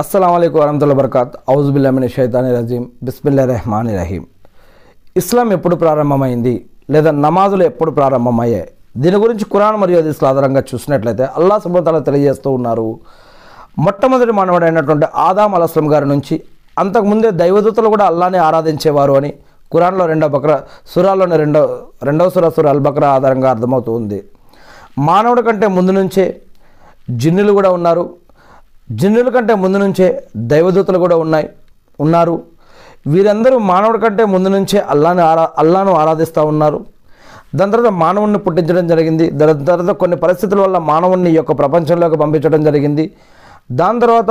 అస్సలం అయికు వరహతుల్లా బర్కాత్ ఔజుబుల్లామిన షైతాని రజీం బిస్మిల్లా రెహమాన్ రహీం ఇస్లాం ఎప్పుడు ప్రారంభమైంది లేదా నమాజులు ఎప్పుడు ప్రారంభమయ్యాయి దీని గురించి ఖురాన్ మరియు హదీస్ల ఆధారంగా చూసినట్లయితే అల్లా సుబతాల తెలియజేస్తూ ఉన్నారు మొట్టమొదటి మానవుడైనటువంటి ఆదాం అలస్లం గారి నుంచి అంతకుముందే దైవదూతలు కూడా అల్లానే ఆరాధించేవారు అని ఖురాన్లో రెండవ బక్ర సురాల్లోని రెండవ రెండవ సుర సుర అల్ బక్రా ఆధారంగా అర్థమవుతూ ఉంది మానవుడి కంటే ముందు నుంచే జిన్నులు కూడా ఉన్నారు జిన్నుల కంటే ముందు నుంచే దైవదూతలు కూడా ఉన్నాయి ఉన్నారు వీరందరూ మానవుడి కంటే ముందు నుంచే అల్లాని ఆరా అల్లాను ఆరాధిస్తూ ఉన్నారు దాని తర్వాత మానవుణ్ణి పుట్టించడం జరిగింది దాని తర్వాత కొన్ని పరిస్థితుల వల్ల మానవుణ్ణి ఈ యొక్క ప్రపంచంలోకి పంపించడం జరిగింది దాని తర్వాత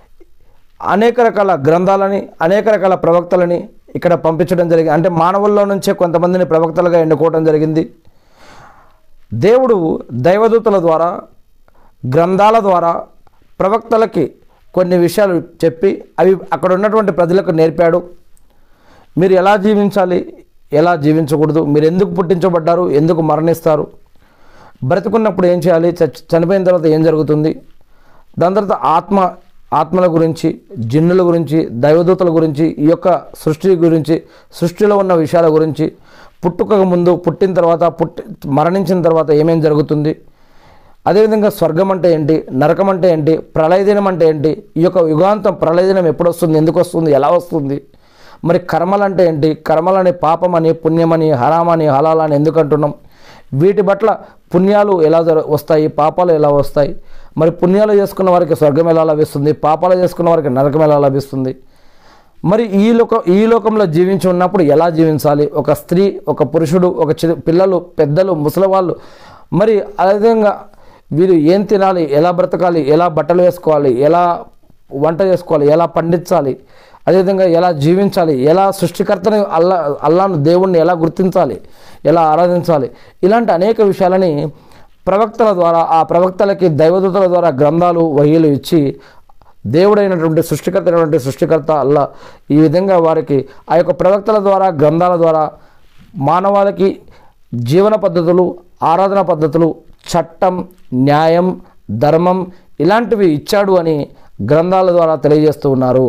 అనేక రకాల గ్రంథాలని అనేక రకాల ప్రవక్తలని ఇక్కడ పంపించడం జరిగింది అంటే మానవుల్లో నుంచే కొంతమందిని ప్రవక్తలుగా ఎన్నుకోవడం జరిగింది దేవుడు దైవదూతల ద్వారా గ్రంథాల ద్వారా ప్రవక్తలకి కొన్ని విషయాలు చెప్పి అవి అక్కడ ఉన్నటువంటి ప్రజలకు నేర్పాడు మీరు ఎలా జీవించాలి ఎలా జీవించకూడదు మీరు ఎందుకు పుట్టించబడ్డారు ఎందుకు మరణిస్తారు బ్రతుకున్నప్పుడు ఏం చేయాలి చచ్ చనిపోయిన తర్వాత ఏం జరుగుతుంది దాని తర్వాత ఆత్మ ఆత్మల గురించి జిన్నుల గురించి దైవదూతల గురించి ఈ యొక్క సృష్టి గురించి సృష్టిలో ఉన్న విషయాల గురించి పుట్టుకకు ముందు పుట్టిన తర్వాత పుట్టి మరణించిన తర్వాత ఏమేం జరుగుతుంది అదేవిధంగా స్వర్గం అంటే ఏంటి నరకం అంటే ఏంటి ప్రళయదినం అంటే ఏంటి ఈ యొక్క యుగాంతం ప్రళయదినం ఎప్పుడు వస్తుంది ఎందుకు వస్తుంది ఎలా వస్తుంది మరి కర్మలు అంటే ఏంటి కర్మలని పాపమని పుణ్యమని హరామని హలాలని ఎందుకు అంటున్నాం వీటి పట్ల పుణ్యాలు ఎలా జర వస్తాయి పాపాలు ఎలా వస్తాయి మరి పుణ్యాలు చేసుకున్న వారికి స్వర్గం ఎలా లభిస్తుంది పాపాలు చేసుకున్న వారికి నరకం ఎలా లభిస్తుంది మరి ఈ లోక ఈ లోకంలో జీవించి ఉన్నప్పుడు ఎలా జీవించాలి ఒక స్త్రీ ఒక పురుషుడు ఒక చి పిల్లలు పెద్దలు ముసలివాళ్ళు మరి అదేవిధంగా వీరు ఏం తినాలి ఎలా బ్రతకాలి ఎలా బట్టలు వేసుకోవాలి ఎలా వంట చేసుకోవాలి ఎలా పండించాలి అదేవిధంగా ఎలా జీవించాలి ఎలా సృష్టికర్తని అల్లా అల్లాను దేవుణ్ణి ఎలా గుర్తించాలి ఎలా ఆరాధించాలి ఇలాంటి అనేక విషయాలని ప్రవక్తల ద్వారా ఆ ప్రవక్తలకి దైవదూతల ద్వారా గ్రంథాలు వహీలు ఇచ్చి దేవుడైనటువంటి సృష్టికర్త అయినటువంటి సృష్టికర్త అల్లా ఈ విధంగా వారికి ఆ యొక్క ప్రవక్తల ద్వారా గ్రంథాల ద్వారా మానవాళికి జీవన పద్ధతులు ఆరాధన పద్ధతులు చట్టం న్యాయం ధర్మం ఇలాంటివి ఇచ్చాడు అని గ్రంథాల ద్వారా తెలియజేస్తూ ఉన్నారు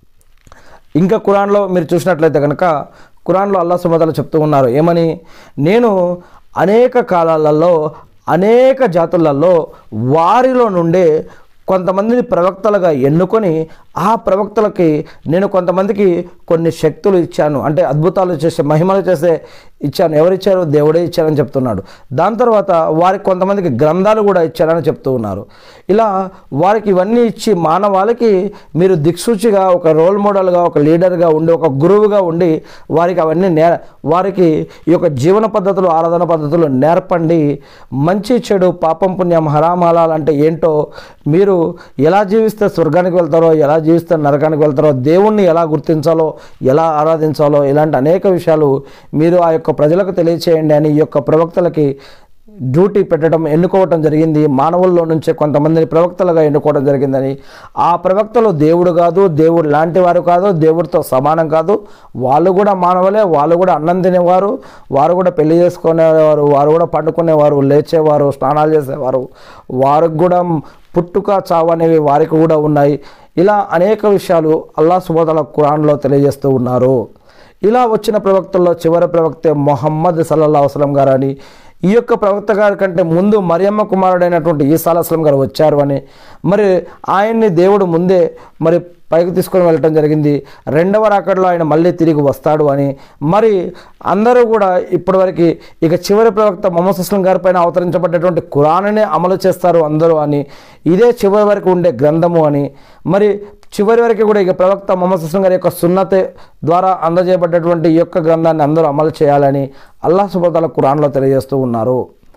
ఇంకా ఖురాన్లో మీరు చూసినట్లయితే కనుక ఖురాన్లో అల్లా సుమతలు చెప్తూ ఉన్నారు ఏమని నేను అనేక కాలాలలో అనేక జాతులలో వారిలో నుండే కొంతమందిని ప్రవక్తలుగా ఎన్నుకొని ఆ ప్రవక్తలకి నేను కొంతమందికి కొన్ని శక్తులు ఇచ్చాను అంటే అద్భుతాలు చేసే మహిమలు చేసే ఇచ్చాను ఎవరిచ్చారు దేవుడే ఇచ్చారని చెప్తున్నాడు దాని తర్వాత వారికి కొంతమందికి గ్రంథాలు కూడా ఇచ్చారని చెప్తూ ఉన్నారు ఇలా వారికి ఇవన్నీ ఇచ్చి మానవాళికి మీరు దిక్సూచిగా ఒక రోల్ మోడల్గా ఒక లీడర్గా ఉండి ఒక గురువుగా ఉండి వారికి అవన్నీ నే వారికి ఈ యొక్క జీవన పద్ధతులు ఆరాధన పద్ధతులు నేర్పండి మంచి చెడు పాపం పుణ్యం హరామాలాలు అంటే ఏంటో మీరు ఎలా జీవిస్తే స్వర్గానికి వెళ్తారో ఎలా జీవిస్తే నరకానికి వెళ్తారో దేవుణ్ణి ఎలా గుర్తించాలో ఎలా ఆరాధించాలో ఇలాంటి అనేక విషయాలు మీరు ఆ యొక్క ప్రజలకు తెలియచేయండి అని ఈ యొక్క ప్రవక్తలకి డ్యూటీ పెట్టడం ఎన్నుకోవటం జరిగింది మానవుల్లో నుంచే కొంతమందిని ప్రవక్తలుగా ఎన్నుకోవడం జరిగిందని ఆ ప్రవక్తలు దేవుడు కాదు దేవుడు లాంటి వారు కాదు దేవుడితో సమానం కాదు వాళ్ళు కూడా మానవులే వాళ్ళు కూడా అన్నం తినేవారు వారు కూడా పెళ్లి చేసుకునేవారు వారు కూడా పండుకునేవారు లేచేవారు స్నానాలు చేసేవారు వారికి కూడా పుట్టుక చావు అనేవి వారికి కూడా ఉన్నాయి ఇలా అనేక విషయాలు అల్లా సుబోదల ఖురాన్లో తెలియజేస్తూ ఉన్నారు ఇలా వచ్చిన ప్రవక్తల్లో చివరి ప్రవక్తే మొహమ్మద్ సల్లల్లా వసలం గారు అని ఈ యొక్క ప్రవక్త గారి కంటే ముందు మరియమ్మ కుమారుడైనటువంటి ఈసా అస్లం గారు వచ్చారు అని మరి ఆయన్ని దేవుడు ముందే మరి పైకి తీసుకొని వెళ్ళటం జరిగింది రెండవ రాకడలో ఆయన మళ్ళీ తిరిగి వస్తాడు అని మరి అందరూ కూడా ఇప్పటివరకు ఇక చివరి ప్రవక్త మొహమ్మద్ అస్లం గారి పైన అవతరించబడ్డటువంటి ఖురాన్నే అమలు చేస్తారు అందరూ అని ఇదే చివరి వరకు ఉండే గ్రంథము అని మరి చివరి వరకు కూడా ఇక ప్రవక్త మొహమ్మద్ అస్లం గారి యొక్క సున్నతే ద్వారా అందజేయబడ్డటువంటి ఈ యొక్క గ్రంథాన్ని అందరూ అమలు చేయాలని అల్లాహ్ సుబతాల ఖురాన్లో తెలియజేస్తూ ఉన్నారు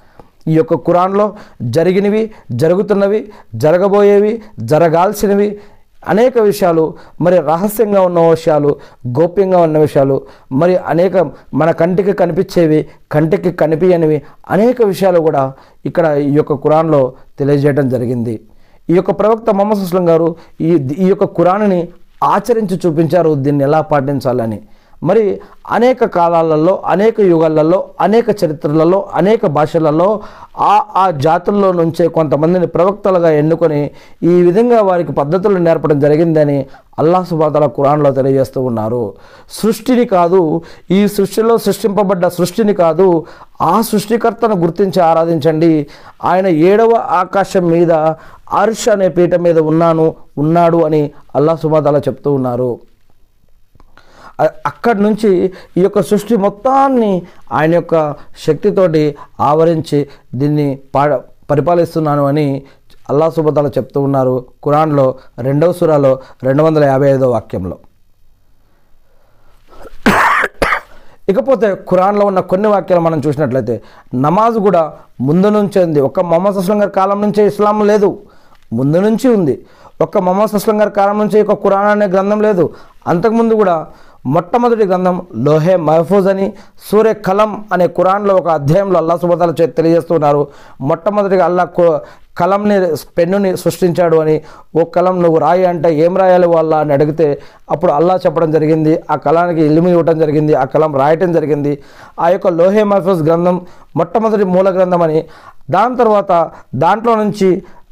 ఈ యొక్క ఖురాన్లో జరిగినవి జరుగుతున్నవి జరగబోయేవి జరగాల్సినవి అనేక విషయాలు మరి రహస్యంగా ఉన్న విషయాలు గోప్యంగా ఉన్న విషయాలు మరి అనేక మన కంటికి కనిపించేవి కంటికి కనిపించనివి అనేక విషయాలు కూడా ఇక్కడ ఈ యొక్క ఖురాన్లో తెలియజేయడం జరిగింది ఈ యొక్క ప్రవక్త మొహమ్మద్ సుస్లం గారు ఈ ఈ యొక్క ఖురాన్ని ఆచరించి చూపించారు దీన్ని ఎలా పాటించాలని మరి అనేక కాలాలలో అనేక యుగాలలో అనేక చరిత్రలలో అనేక భాషలలో ఆ ఆ జాతుల్లో నుంచే కొంతమందిని ప్రవక్తలుగా ఎన్నుకొని ఈ విధంగా వారికి పద్ధతులు నేర్పడం జరిగిందని అల్లాహ్ సుబాతల ఖురాన్లో తెలియజేస్తూ ఉన్నారు సృష్టిని కాదు ఈ సృష్టిలో సృష్టింపబడ్డ సృష్టిని కాదు ఆ సృష్టికర్తను గుర్తించి ఆరాధించండి ఆయన ఏడవ ఆకాశం మీద అర్ష్ అనే పీఠ మీద ఉన్నాను ఉన్నాడు అని అల్లాహ్ సుబాతల చెప్తూ ఉన్నారు అ- అక్కడి నుంచి ఈ యొక్క సృష్టి మొత్తాన్ని ఆయన యొక్క శక్తితోటి ఆవరించి దీన్ని పా పరిపాలిస్తున్నాను అని అల్లా సుబతాల చెప్తూ ఉన్నారు ఖురాన్లో రెండవ సురాలో రెండు వందల యాభై ఐదో వాక్యంలో ఇకపోతే ఖురాన్లో ఉన్న కొన్ని వాక్యాలు మనం చూసినట్లయితే నమాజ్ కూడా ముందు నుంచే ఉంది ఒక్క మొహమ్మద్ అస్లం గారి కాలం నుంచే ఇస్లాం లేదు ముందు నుంచి ఉంది ఒక్క మొహమ్మద్ అస్లం గారి కాలం నుంచి ఒక ఖురాన్ అనే గ్రంథం లేదు అంతకుముందు కూడా మొట్టమొదటి గ్రంథం లోహే మహఫూజ్ అని సూర్య కలం అనే ఖురాన్లో ఒక అధ్యాయంలో అల్లా సుబతాలు తెలియజేస్తున్నారు మొట్టమొదటిగా అల్లా కు- కలంని పెన్నుని సృష్టించాడు అని ఓ కలం నువ్వు రాయి అంటే ఏం రాయాలి వాళ్ళ అని అడిగితే అప్పుడు అల్లా చెప్పడం జరిగింది ఆ కలానికి ఇల్లుమి ఇవ్వడం జరిగింది ఆ కలం రాయటం జరిగింది ఆ యొక్క లోహే మహఫూజ్ గ్రంథం మొట్టమొదటి మూల గ్రంథం అని దాని తర్వాత దాంట్లో నుంచి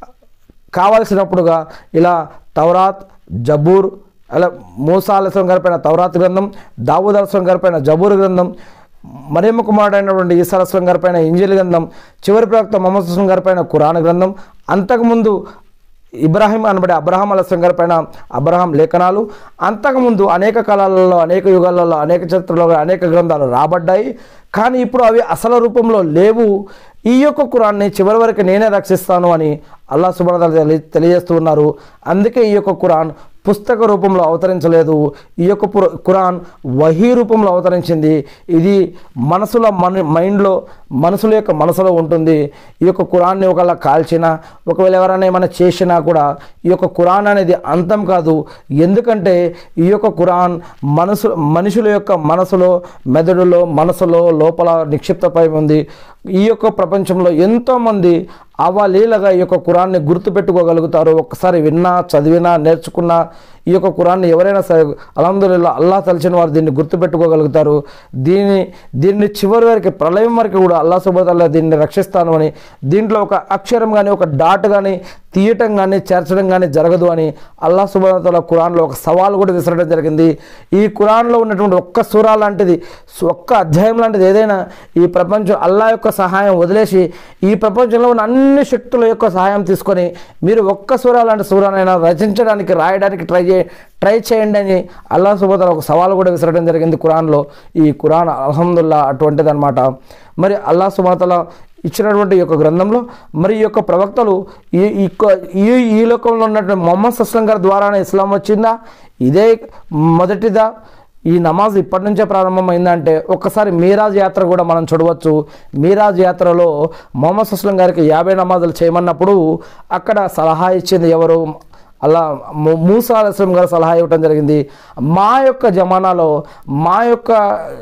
కావలసినప్పుడుగా ఇలా తౌరాత్ జబూర్ అలా మూసా అలసం గారిపైన తౌరాత్ గ్రంథం దావూద్ అలసం గారిపైన జబూర్ గ్రంథం మరియమ్మ కుమారుడైనటువంటి ఈసా అలస్లం గారిపైన ఇంజిల్ గ్రంథం చివరి ప్రవక్త మొహమ్మద్ అస్లం గారిపైన ఖురాన్ గ్రంథం అంతకుముందు ఇబ్రాహిం అనబడే అబ్రహాం అలస్లం గారిపైన అబ్రహాం లేఖనాలు అంతకుముందు అనేక కాలాలలో అనేక యుగాలలో అనేక చరిత్రలలో అనేక గ్రంథాలు రాబడ్డాయి కానీ ఇప్పుడు అవి అసలు రూపంలో లేవు ఈ యొక్క కురాన్ని చివరి వరకు నేనే రక్షిస్తాను అని అల్లా సుబాన్ తెలియ తెలియజేస్తూ ఉన్నారు అందుకే ఈ యొక్క కురాన్ పుస్తక రూపంలో అవతరించలేదు ఈ యొక్క పుర- ఖురాన్ వహీ రూపంలో అవతరించింది ఇది మనసుల మన మైండ్లో మనసుల యొక్క మనసులో ఉంటుంది ఈ యొక్క ఖురాన్ని ఒకవేళ కాల్చినా ఒకవేళ ఎవరైనా ఏమైనా చేసినా కూడా ఈ యొక్క ఖురాన్ అనేది అంతం కాదు ఎందుకంటే ఈ యొక్క ఖురాన్ మనసు మనుషుల యొక్క మనసులో మెదడులో మనసులో లోపల నిక్షిప్తపై ఉంది ఈ యొక్క ప్రపంచంలో ఎంతోమంది అవలీలగా ఈ యొక్క కురాన్ని గుర్తుపెట్టుకోగలుగుతారు ఒక్కసారి విన్నా చదివినా నేర్చుకున్నా ఈ యొక్క కురాన్ని ఎవరైనా సరే అల్హమ్దుల్లా అల్లా తలిచిన వారు దీన్ని గుర్తుపెట్టుకోగలుగుతారు దీన్ని దీన్ని చివరి వరకు ప్రళయం వరకు కూడా అల్లా సుబదల్లా దీన్ని రక్షిస్తాను అని దీంట్లో ఒక అక్షరం కానీ ఒక డాట్ కానీ తీయటం కానీ చేర్చడం కానీ జరగదు అని అల్లా సుబదల కురాన్లో ఒక సవాల్ కూడా విసరడం జరిగింది ఈ కురాన్లో ఉన్నటువంటి ఒక్క సూరా లాంటిది ఒక్క అధ్యాయం లాంటిది ఏదైనా ఈ ప్రపంచం అల్లా యొక్క సహాయం వదిలేసి ఈ ప్రపంచంలో ఉన్న అన్ని శక్తుల యొక్క సహాయం తీసుకొని మీరు ఒక్క సూరా లాంటి సూరానైనా రచించడానికి రాయడానికి ట్రై చే ట్రై చేయండి అని అల్లా సుబదల ఒక సవాల్ కూడా విసరడం జరిగింది కురాన్లో ఈ కురాన్ అల్హమ్దుల్లా అటువంటిది అనమాట మరి అల్లా సుబతల ఇచ్చినటువంటి ఈ యొక్క గ్రంథంలో మరి ఈ యొక్క ప్రవక్తలు ఈ ఈ యొక్క- ఈ ఈ లోకంలో ఉన్నటువంటి మొహమ్మద్ సస్లం గారి ద్వారానే ఇస్లాం వచ్చిందా ఇదే మొదటిదా ఈ నమాజ్ ఇప్పటి నుంచే ప్రారంభమైందంటే ఒక్కసారి మీరాజ్ యాత్ర కూడా మనం చూడవచ్చు మీరాజ్ యాత్రలో మొహమ్మద్ సుస్లం గారికి యాభై నమాజులు చేయమన్నప్పుడు అక్కడ సలహా ఇచ్చింది ఎవరు అలా మూ- మూసా అలస్లం గారు సలహా ఇవ్వటం జరిగింది మా యొక్క జమానాలో మా యొక్క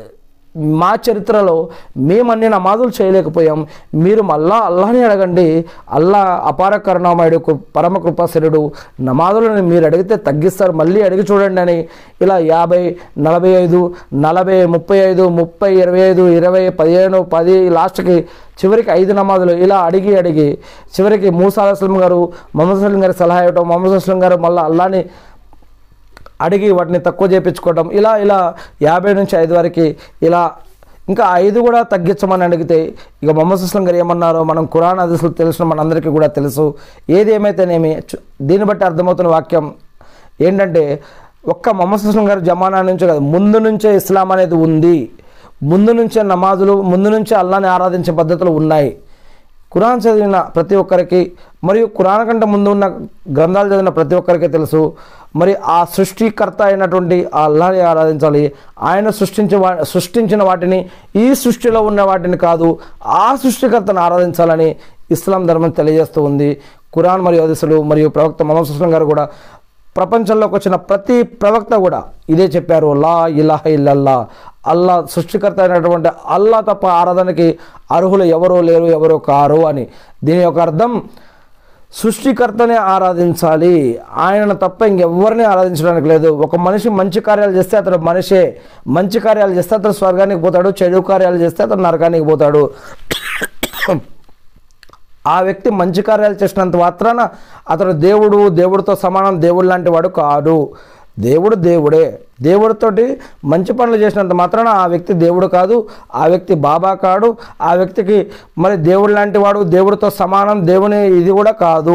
మా చరిత్రలో మేము అన్ని నమాజులు చేయలేకపోయాం మీరు మళ్ళా అల్లాని అడగండి అల్లా అపార కరుణామయుడు కు- పరమ కృపాశరుడు నమాజులను మీరు అడిగితే తగ్గిస్తారు మళ్ళీ అడిగి చూడండి అని ఇలా యాభై నలభై ఐదు నలభై ముప్పై ఐదు ముప్పై ఇరవై ఐదు ఇరవై పదిహేను పది లాస్ట్కి చివరికి ఐదు నమాజులు ఇలా అడిగి అడిగి చివరికి మూసా అస్లం గారు మొహమ్మద్ అస్లం గారి సలహా ఇవ్వటం మొహమ్మద్ అస్లం గారు మళ్ళీ అల్లాని అడిగి వాటిని తక్కువ చేయించుకోవడం ఇలా ఇలా యాభై నుంచి ఐదు వరకు ఇలా ఇంకా ఐదు కూడా తగ్గించమని అడిగితే ఇక మొహమ్మద్ సుస్లం గారు ఏమన్నారో మనం ఖురాన్ అదిసులు తెలిసిన మనందరికీ కూడా తెలుసు ఏది ఏమైతేనేమి చు- దీన్ని బట్టి అర్థమవుతున్న వాక్యం ఏంటంటే ఒక్క మొహమ్మద్ సుస్లం గారి జమానా నుంచే కాదు ముందు నుంచే ఇస్లాం అనేది ఉంది ముందు నుంచే నమాజులు ముందు నుంచే అల్లాని ఆరాధించే పద్ధతులు ఉన్నాయి ఖురాన్ చదివిన ప్రతి ఒక్కరికి మరియు ఖురాన్ కంటే ముందు ఉన్న గ్రంథాలు చదివిన ప్రతి ఒక్కరికి తెలుసు మరి ఆ సృష్టికర్త అయినటువంటి ఆ అల్లాని ఆరాధించాలి ఆయన సృష్టించే వా సృష్టించిన వాటిని ఈ సృష్టిలో ఉన్న వాటిని కాదు ఆ సృష్టికర్తను ఆరాధించాలని ఇస్లాం ధర్మం తెలియజేస్తూ ఉంది ఖురాన్ మరియు హదీసులు మరియు ప్రవక్త మొహమ్మద్ సుస్లం గారు కూడా ప్రపంచంలోకి వచ్చిన ప్రతి ప్రవక్త కూడా ఇదే చెప్పారు లా ఇలాహ ఇల్లల్లా అల్లా సృష్టికర్త అయినటువంటి అల్లా తప్ప ఆరాధనకి అర్హులు ఎవరూ లేరు ఎవరో కారు అని దీని యొక్క అర్థం సృష్టికర్తనే ఆరాధించాలి ఆయనను తప్ప ఇంకెవ్వరిని ఆరాధించడానికి లేదు ఒక మనిషి మంచి కార్యాలు చేస్తే అతడు మనిషే మంచి కార్యాలు చేస్తే అతడు స్వర్గానికి పోతాడు చెడు కార్యాలు చేస్తే అతడు నరకానికి పోతాడు ఆ వ్యక్తి మంచి కార్యాలు చేసినంత మాత్రాన అతడు దేవుడు దేవుడితో సమానం దేవుడు లాంటి వాడు కాదు దేవుడు దేవుడే దేవుడితోటి మంచి పనులు చేసినంత మాత్రాన ఆ వ్యక్తి దేవుడు కాదు ఆ వ్యక్తి బాబా కాడు ఆ వ్యక్తికి మరి దేవుడు లాంటి వాడు దేవుడితో సమానం దేవుని ఇది కూడా కాదు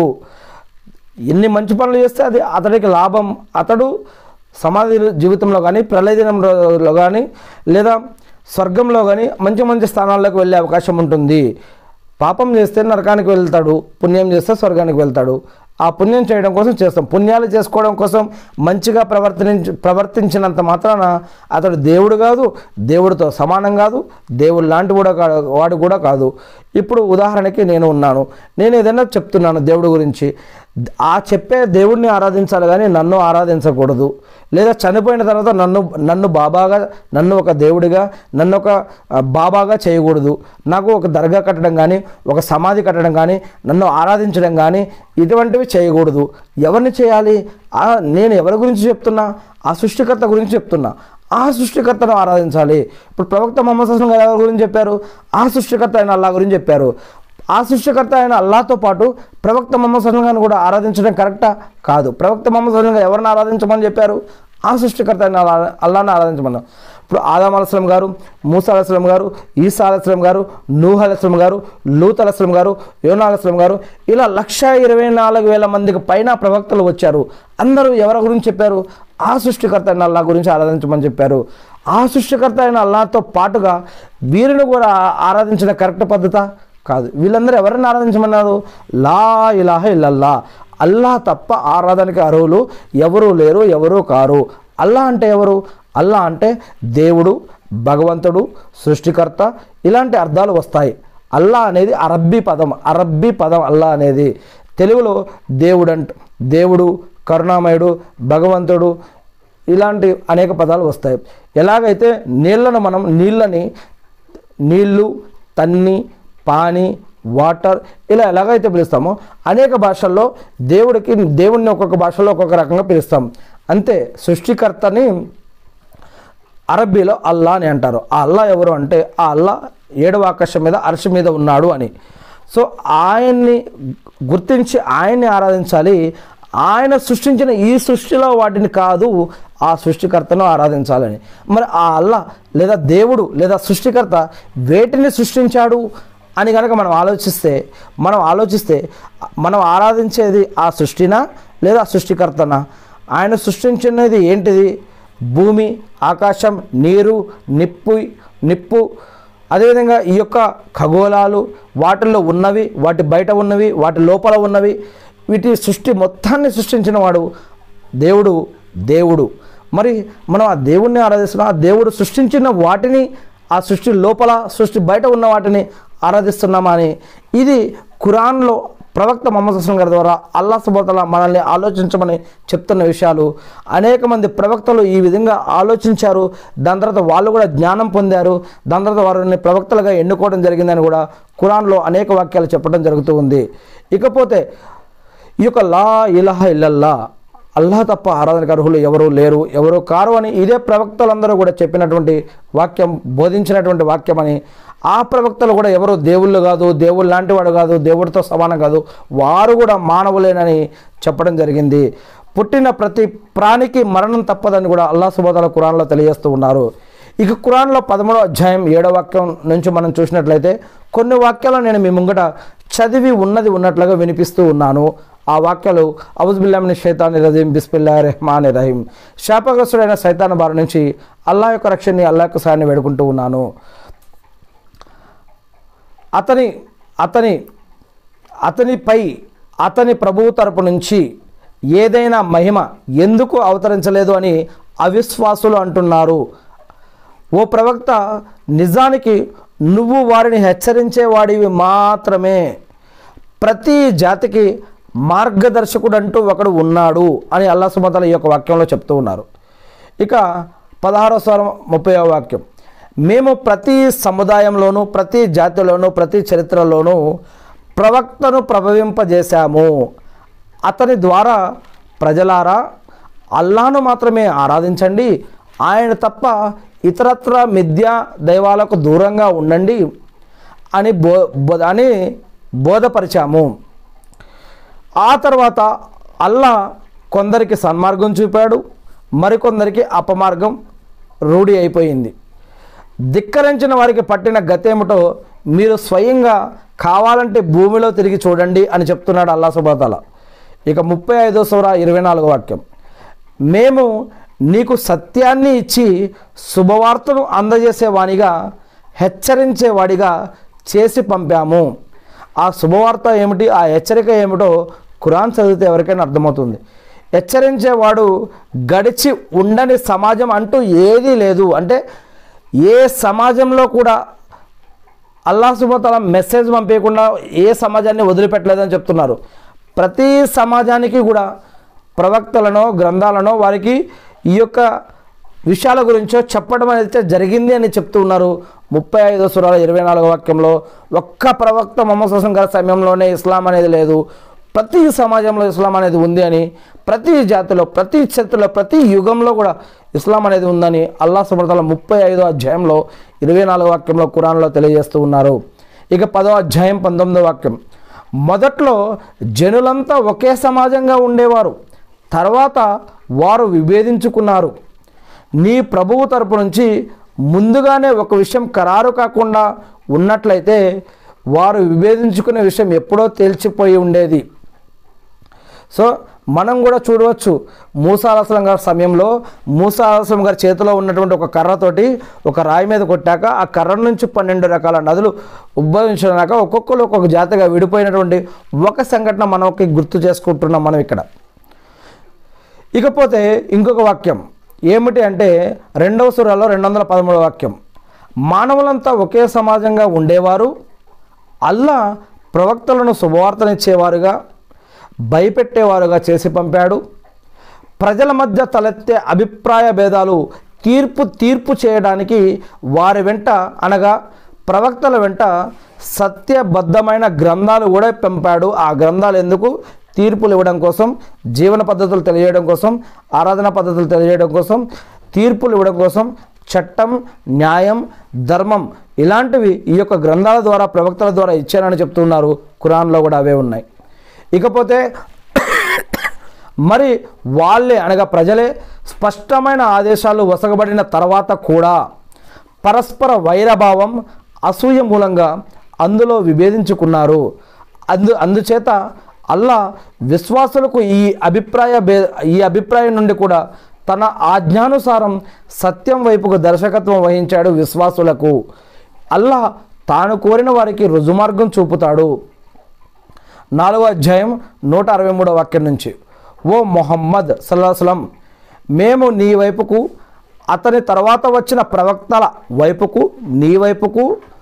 ఎన్ని మంచి పనులు చేస్తే అది అతడికి లాభం అతడు సమాధి జీవితంలో కానీ ప్రళయ దినంలో కానీ లేదా స్వర్గంలో కానీ మంచి మంచి స్థానాల్లోకి వెళ్ళే అవకాశం ఉంటుంది పాపం చేస్తే నరకానికి వెళ్తాడు పుణ్యం చేస్తే స్వర్గానికి వెళ్తాడు ఆ పుణ్యం చేయడం కోసం చేస్తాం పుణ్యాలు చేసుకోవడం కోసం మంచిగా ప్రవర్తించి ప్రవర్తించినంత మాత్రాన అతడు దేవుడు కాదు దేవుడితో సమానం కాదు దేవుడు లాంటి కూడా కా- వాడు కూడా కాదు ఇప్పుడు ఉదాహరణకి నేను ఉన్నాను నేను ఏదైనా చెప్తున్నాను దేవుడి గురించి ఆ చెప్పే దేవుడిని ఆరాధించాలి కానీ నన్ను ఆరాధించకూడదు లేదా చనిపోయిన తర్వాత నన్ను నన్ను బాబాగా నన్ను ఒక దేవుడిగా నన్ను ఒక ఆ, బాబాగా చేయకూడదు నాకు ఒక దర్గా కట్టడం కానీ ఒక సమాధి కట్టడం కానీ నన్ను ఆరాధించడం కానీ ఇటువంటివి చేయకూడదు ఎవరిని చేయాలి ఆ, నేను ఎవరి గురించి చెప్తున్నా ఆ సృష్టికర్త గురించి చెప్తున్నా ఆ సృష్టికర్తను ఆరాధించాలి ఇప్పుడు ప్రవక్త మొహమ్మద్ అస్లం గారు ఎవరి గురించి చెప్పారు ఆ సృష్టికర్త అయిన అల్లా గురించి చెప్పారు ఆ సృష్టికర్త అయిన అల్లాతో పాటు ప్రవక్త మొహమ్మద్ సల్లం గారిని కూడా ఆరాధించడం కరెక్టా కాదు ప్రవక్త మొహమ్మద్ సల్లం గారు ఎవరిని ఆరాధించమని చెప్పారు ఆ సృష్టికర్త అయిన అల్లా- అల్లాని ఆరాధించమన్నారు ఇప్పుడు ఆదాం అలస్లం గారు మూసా అలస్లం గారు ఈసా అలస్లం గారు నూహ్ అలస్లం గారు లూత్ అలస్లం గారు యోనా అలస్లం గారు ఇలా లక్ష ఇరవై నాలుగు వేల మందికి పైన ప్రవక్తలు వచ్చారు అందరూ ఎవరి గురించి చెప్పారు ఆ సృష్టికర్త అయిన అల్లా గురించి ఆరాధించమని చెప్పారు ఆ సృష్టికర్త అయిన అల్లాతో పాటుగా వీరిని కూడా ఆరాధించడం కరెక్ట్ పద్ధత కాదు వీళ్ళందరూ ఎవరిని ఆరాధించమన్నారు లా ఇలాహ ఇల్లల్లా అల్లా తప్ప ఆరాధనకి అర్హులు ఎవరూ లేరు ఎవరూ కారు అల్లా అంటే ఎవరు అల్లా అంటే దేవుడు భగవంతుడు సృష్టికర్త ఇలాంటి అర్థాలు వస్తాయి అల్లా అనేది అరబ్బీ పదం అరబ్బీ పదం అల్లా అనేది తెలుగులో దేవుడు అంట దేవుడు కరుణామయుడు భగవంతుడు ఇలాంటి అనేక పదాలు వస్తాయి ఎలాగైతే నీళ్ళను మనం నీళ్ళని నీళ్ళు తన్ని పాని వాటర్ ఇలా ఎలాగైతే పిలుస్తామో అనేక భాషల్లో దేవుడికి దేవుడిని ఒక్కొక్క భాషలో ఒక్కొక్క రకంగా పిలుస్తాం అంతే సృష్టికర్తని అరబ్బీలో అల్లా అని అంటారు ఆ అల్లా ఎవరు అంటే ఆ అల్లా ఏడవ ఆకాశం మీద అరసి మీద ఉన్నాడు అని సో ఆయన్ని గుర్తించి ఆయన్ని ఆరాధించాలి ఆయన సృష్టించిన ఈ సృష్టిలో వాటిని కాదు ఆ సృష్టికర్తను ఆరాధించాలని మరి ఆ అల్లా లేదా దేవుడు లేదా సృష్టికర్త వేటిని సృష్టించాడు అని కనుక మనం ఆలోచిస్తే మనం ఆలోచిస్తే మనం ఆరాధించేది ఆ సృష్టినా లేదా సృష్టికర్తనా ఆయన సృష్టించినది ఏంటిది భూమి ఆకాశం నీరు నిప్పు నిప్పు అదేవిధంగా ఈ యొక్క ఖగోళాలు వాటిల్లో ఉన్నవి వాటి బయట ఉన్నవి వాటి లోపల ఉన్నవి వీటి సృష్టి మొత్తాన్ని సృష్టించిన వాడు దేవుడు దేవుడు మరి మనం ఆ దేవుణ్ణి ఆరాధిస్తున్నాం ఆ దేవుడు సృష్టించిన వాటిని ఆ సృష్టి లోపల సృష్టి బయట ఉన్న వాటిని ఆరాధిస్తున్నామా అని ఇది ఖురాన్లో ప్రవక్త మొహమ్మద్ హస్లం గారి ద్వారా అల్లా సుబతల మనల్ని ఆలోచించమని చెప్తున్న విషయాలు అనేక మంది ప్రవక్తలు ఈ విధంగా ఆలోచించారు దాని తర్వాత వాళ్ళు కూడా జ్ఞానం పొందారు దాని తర్వాత వారిని ప్రవక్తలుగా ఎన్నుకోవడం జరిగిందని కూడా ఖురాన్లో అనేక వాక్యాలు చెప్పడం జరుగుతూ ఉంది ఇకపోతే ఈ యొక్క లా ఇలహ ఇల్లల్లా అల్లాహ్ తప్ప ఆరాధనకు అర్హులు ఎవరు లేరు ఎవరు కారు అని ఇదే ప్రవక్తలందరూ కూడా చెప్పినటువంటి వాక్యం బోధించినటువంటి వాక్యం అని ఆ ప్రవక్తలు కూడా ఎవరు దేవుళ్ళు కాదు దేవుళ్ళు లాంటి వాడు కాదు దేవుడితో సమానం కాదు వారు కూడా మానవులేనని చెప్పడం జరిగింది పుట్టిన ప్రతి ప్రాణికి మరణం తప్పదని కూడా అల్లా సుబోదాల కురాన్లో తెలియజేస్తూ ఉన్నారు ఇక ఖురాన్లో పదమూడో అధ్యాయం ఏడో వాక్యం నుంచి మనం చూసినట్లయితే కొన్ని వాక్యాలు నేను మీ ముంగట చదివి ఉన్నది ఉన్నట్లుగా వినిపిస్తూ ఉన్నాను ఆ వాక్యాలు అవుజుబిల్లామిని షైతాని రజీం బిస్మిల్లా రెహమాన్ రహీం శాపగ్రస్తుడైన సైతాన్ బారి నుంచి అల్లా యొక్క రక్షణని అల్లా యొక్క సాయాన్ని వేడుకుంటూ ఉన్నాను అతని అతని అతనిపై అతని ప్రభువు తరపు నుంచి ఏదైనా మహిమ ఎందుకు అవతరించలేదు అని అవిశ్వాసులు అంటున్నారు ఓ ప్రవక్త నిజానికి నువ్వు వారిని హెచ్చరించేవాడివి మాత్రమే ప్రతి జాతికి మార్గదర్శకుడు అంటూ ఒకడు ఉన్నాడు అని అల్లా సుమతల ఈ యొక్క వాక్యంలో చెప్తూ ఉన్నారు ఇక పదహారో స్వరం ముప్పై వాక్యం మేము ప్రతి సముదాయంలోనూ ప్రతి జాతిలోనూ ప్రతి చరిత్రలోనూ ప్రవక్తను ప్రభవింపజేశాము అతని ద్వారా ప్రజలారా అల్లాను మాత్రమే ఆరాధించండి ఆయన తప్ప ఇతరత్ర మిథ్యా దైవాలకు దూరంగా ఉండండి అని బో బో- అని బోధపరిచాము ఆ తర్వాత అల్లా కొందరికి సన్మార్గం చూపాడు మరికొందరికి అపమార్గం రూఢి అయిపోయింది ధిక్కరించిన వారికి పట్టిన గతేమిటో మీరు స్వయంగా కావాలంటే భూమిలో తిరిగి చూడండి అని చెప్తున్నాడు అల్లా సుబాతాల ఇక ముప్పై ఐదో సూర ఇరవై నాలుగో వాక్యం మేము నీకు సత్యాన్ని ఇచ్చి శుభవార్తను అందజేసేవానిగా హెచ్చరించేవాడిగా చేసి పంపాము ఆ శుభవార్త ఏమిటి ఆ హెచ్చరిక ఏమిటో ఖురాన్ చదివితే ఎవరికైనా అర్థమవుతుంది హెచ్చరించేవాడు గడిచి ఉండని సమాజం అంటూ ఏదీ లేదు అంటే ఏ సమాజంలో కూడా అల్లా సుబతల మెసేజ్ పంపించకుండా ఏ సమాజాన్ని వదిలిపెట్టలేదని చెప్తున్నారు ప్రతి సమాజానికి కూడా ప్రవక్తలనో గ్రంథాలనో వారికి ఈ యొక్క విషయాల గురించో చెప్పడం అయితే జరిగింది అని చెప్తూ ఉన్నారు ముప్పై ఐదో సురాల ఇరవై నాలుగో వాక్యంలో ఒక్క ప్రవక్త మొహమ్మద్ హసన్ గారి సమయంలోనే ఇస్లాం అనేది లేదు ప్రతి సమాజంలో ఇస్లాం అనేది ఉంది అని ప్రతి జాతిలో ప్రతి క్షేత్రంలో ప్రతి యుగంలో కూడా ఇస్లాం అనేది ఉందని అల్లా సుబ్రతల ముప్పై ఐదో అధ్యాయంలో ఇరవై నాలుగో వాక్యంలో ఖురాన్లో తెలియజేస్తూ ఉన్నారు ఇక పదో అధ్యాయం పంతొమ్మిదో వాక్యం మొదట్లో జనులంతా ఒకే సమాజంగా ఉండేవారు తర్వాత వారు విభేదించుకున్నారు నీ ప్రభువు తరపు నుంచి ముందుగానే ఒక విషయం ఖరారు కాకుండా ఉన్నట్లయితే వారు విభేదించుకునే విషయం ఎప్పుడో తేల్చిపోయి ఉండేది సో మనం కూడా చూడవచ్చు మూసా అలస్లం గారి సమయంలో మూసా అలస్లం గారి చేతిలో ఉన్నటువంటి ఒక కర్రతోటి ఒక రాయి మీద కొట్టాక ఆ కర్ర నుంచి పన్నెండు రకాల నదులు ఉద్భవించినాక ఒక్కొక్కరు ఒక్కొక్క జాతిగా విడిపోయినటువంటి ఒక సంఘటన మనకి గుర్తు చేసుకుంటున్నాం మనం ఇక్కడ ఇకపోతే ఇంకొక వాక్యం ఏమిటి అంటే రెండవ సురాలో రెండు వందల పదమూడవ వాక్యం మానవులంతా ఒకే సమాజంగా ఉండేవారు అల్లా ప్రవక్తలను శుభవార్తనిచ్చేవారుగా భయపెట్టేవారుగా చేసి పంపాడు ప్రజల మధ్య తలెత్తే అభిప్రాయ భేదాలు తీర్పు తీర్పు చేయడానికి వారి వెంట అనగా ప్రవక్తల వెంట సత్యబద్ధమైన గ్రంథాలు కూడా పంపాడు ఆ గ్రంథాలు ఎందుకు తీర్పులు ఇవ్వడం కోసం జీవన పద్ధతులు తెలియజేయడం కోసం ఆరాధన పద్ధతులు తెలియజేయడం కోసం తీర్పులు ఇవ్వడం కోసం చట్టం న్యాయం ధర్మం ఇలాంటివి ఈ యొక్క గ్రంథాల ద్వారా ప్రవక్తల ద్వారా ఇచ్చారని చెప్తున్నారు ఖురాన్లో కూడా అవే ఉన్నాయి ఇకపోతే మరి వాళ్ళే అనగా ప్రజలే స్పష్టమైన ఆదేశాలు వసగబడిన తర్వాత కూడా పరస్పర వైరభావం అసూయ మూలంగా అందులో విభేదించుకున్నారు అందు అందుచేత అల్లా విశ్వాసులకు ఈ అభిప్రాయ భే ఈ అభిప్రాయం నుండి కూడా తన ఆజ్ఞానుసారం సత్యం వైపుకు దర్శకత్వం వహించాడు విశ్వాసులకు అల్లా తాను కోరిన వారికి రుజుమార్గం చూపుతాడు నాలుగో అధ్యాయం నూట అరవై మూడో వాక్యం నుంచి ఓ మొహమ్మద్ సల్లాహం మేము నీ వైపుకు అతని తర్వాత వచ్చిన ప్రవక్తల వైపుకు నీ వైపుకు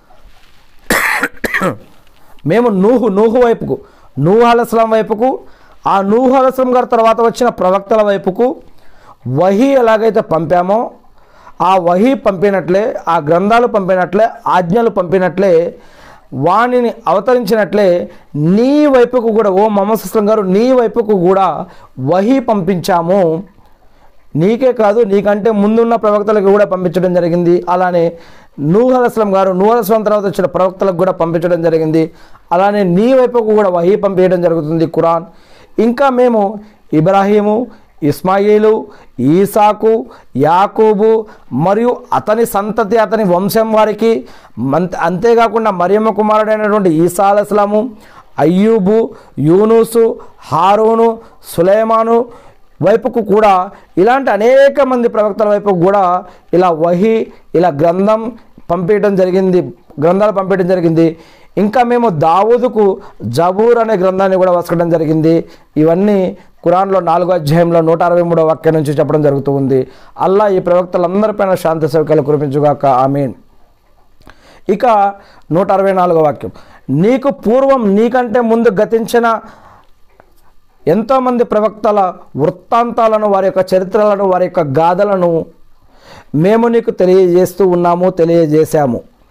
మేము నూహు నూహు వైపుకు నూహు అలస్లాం వైపుకు ఆ నూహు అలస్లాం గారి తర్వాత వచ్చిన ప్రవక్తల వైపుకు వహీ ఎలాగైతే పంపామో ఆ వహీ పంపినట్లే ఆ గ్రంథాలు పంపినట్లే ఆజ్ఞలు పంపినట్లే వాణిని అవతరించినట్లే నీ వైపుకు కూడా ఓ మొహమ్మద్ అస్లం గారు నీ వైపుకు కూడా వహీ పంపించాము నీకే కాదు నీకంటే ముందున్న ప్రవక్తలకు కూడా పంపించడం జరిగింది అలానే నూహ్ అస్లం గారు నూహ్ అస్లం తర్వాత వచ్చిన ప్రవక్తలకు కూడా పంపించడం జరిగింది అలానే నీ వైపుకు కూడా వహీ పంపించడం జరుగుతుంది ఖురాన్ ఇంకా మేము ఇబ్రాహీము ఇస్మాయిలు ఈసాకు యాకూబు మరియు అతని సంతతి అతని వంశం వారికి మంత అంతేకాకుండా మరియమ్మ కుమారుడైనటువంటి ఈసా అలస్లాము అయ్యూబు యూనుసు హారూను సులేమాను వైపుకు కూడా ఇలాంటి అనేక మంది ప్రవక్తల వైపుకు కూడా ఇలా వహి ఇలా గ్రంథం పంపించడం జరిగింది గ్రంథాలు పంపించడం జరిగింది ఇంకా మేము దావూదుకు జబూర్ అనే గ్రంథాన్ని కూడా వసకడం జరిగింది ఇవన్నీ ఖురాన్లో నాలుగో అధ్యాయంలో నూట అరవై మూడో వాక్యం నుంచి చెప్పడం జరుగుతూ ఉంది అల్లా ఈ ప్రవక్తలందరిపైన శాంతి సౌకర్యాలు కురిపించుగాక ఆమీన్ ఇక నూట అరవై నాలుగో వాక్యం నీకు పూర్వం నీకంటే ముందు గతించిన ఎంతోమంది ప్రవక్తల వృత్తాంతాలను వారి యొక్క చరిత్రలను వారి యొక్క గాథలను మేము నీకు తెలియజేస్తూ ఉన్నాము తెలియజేశాము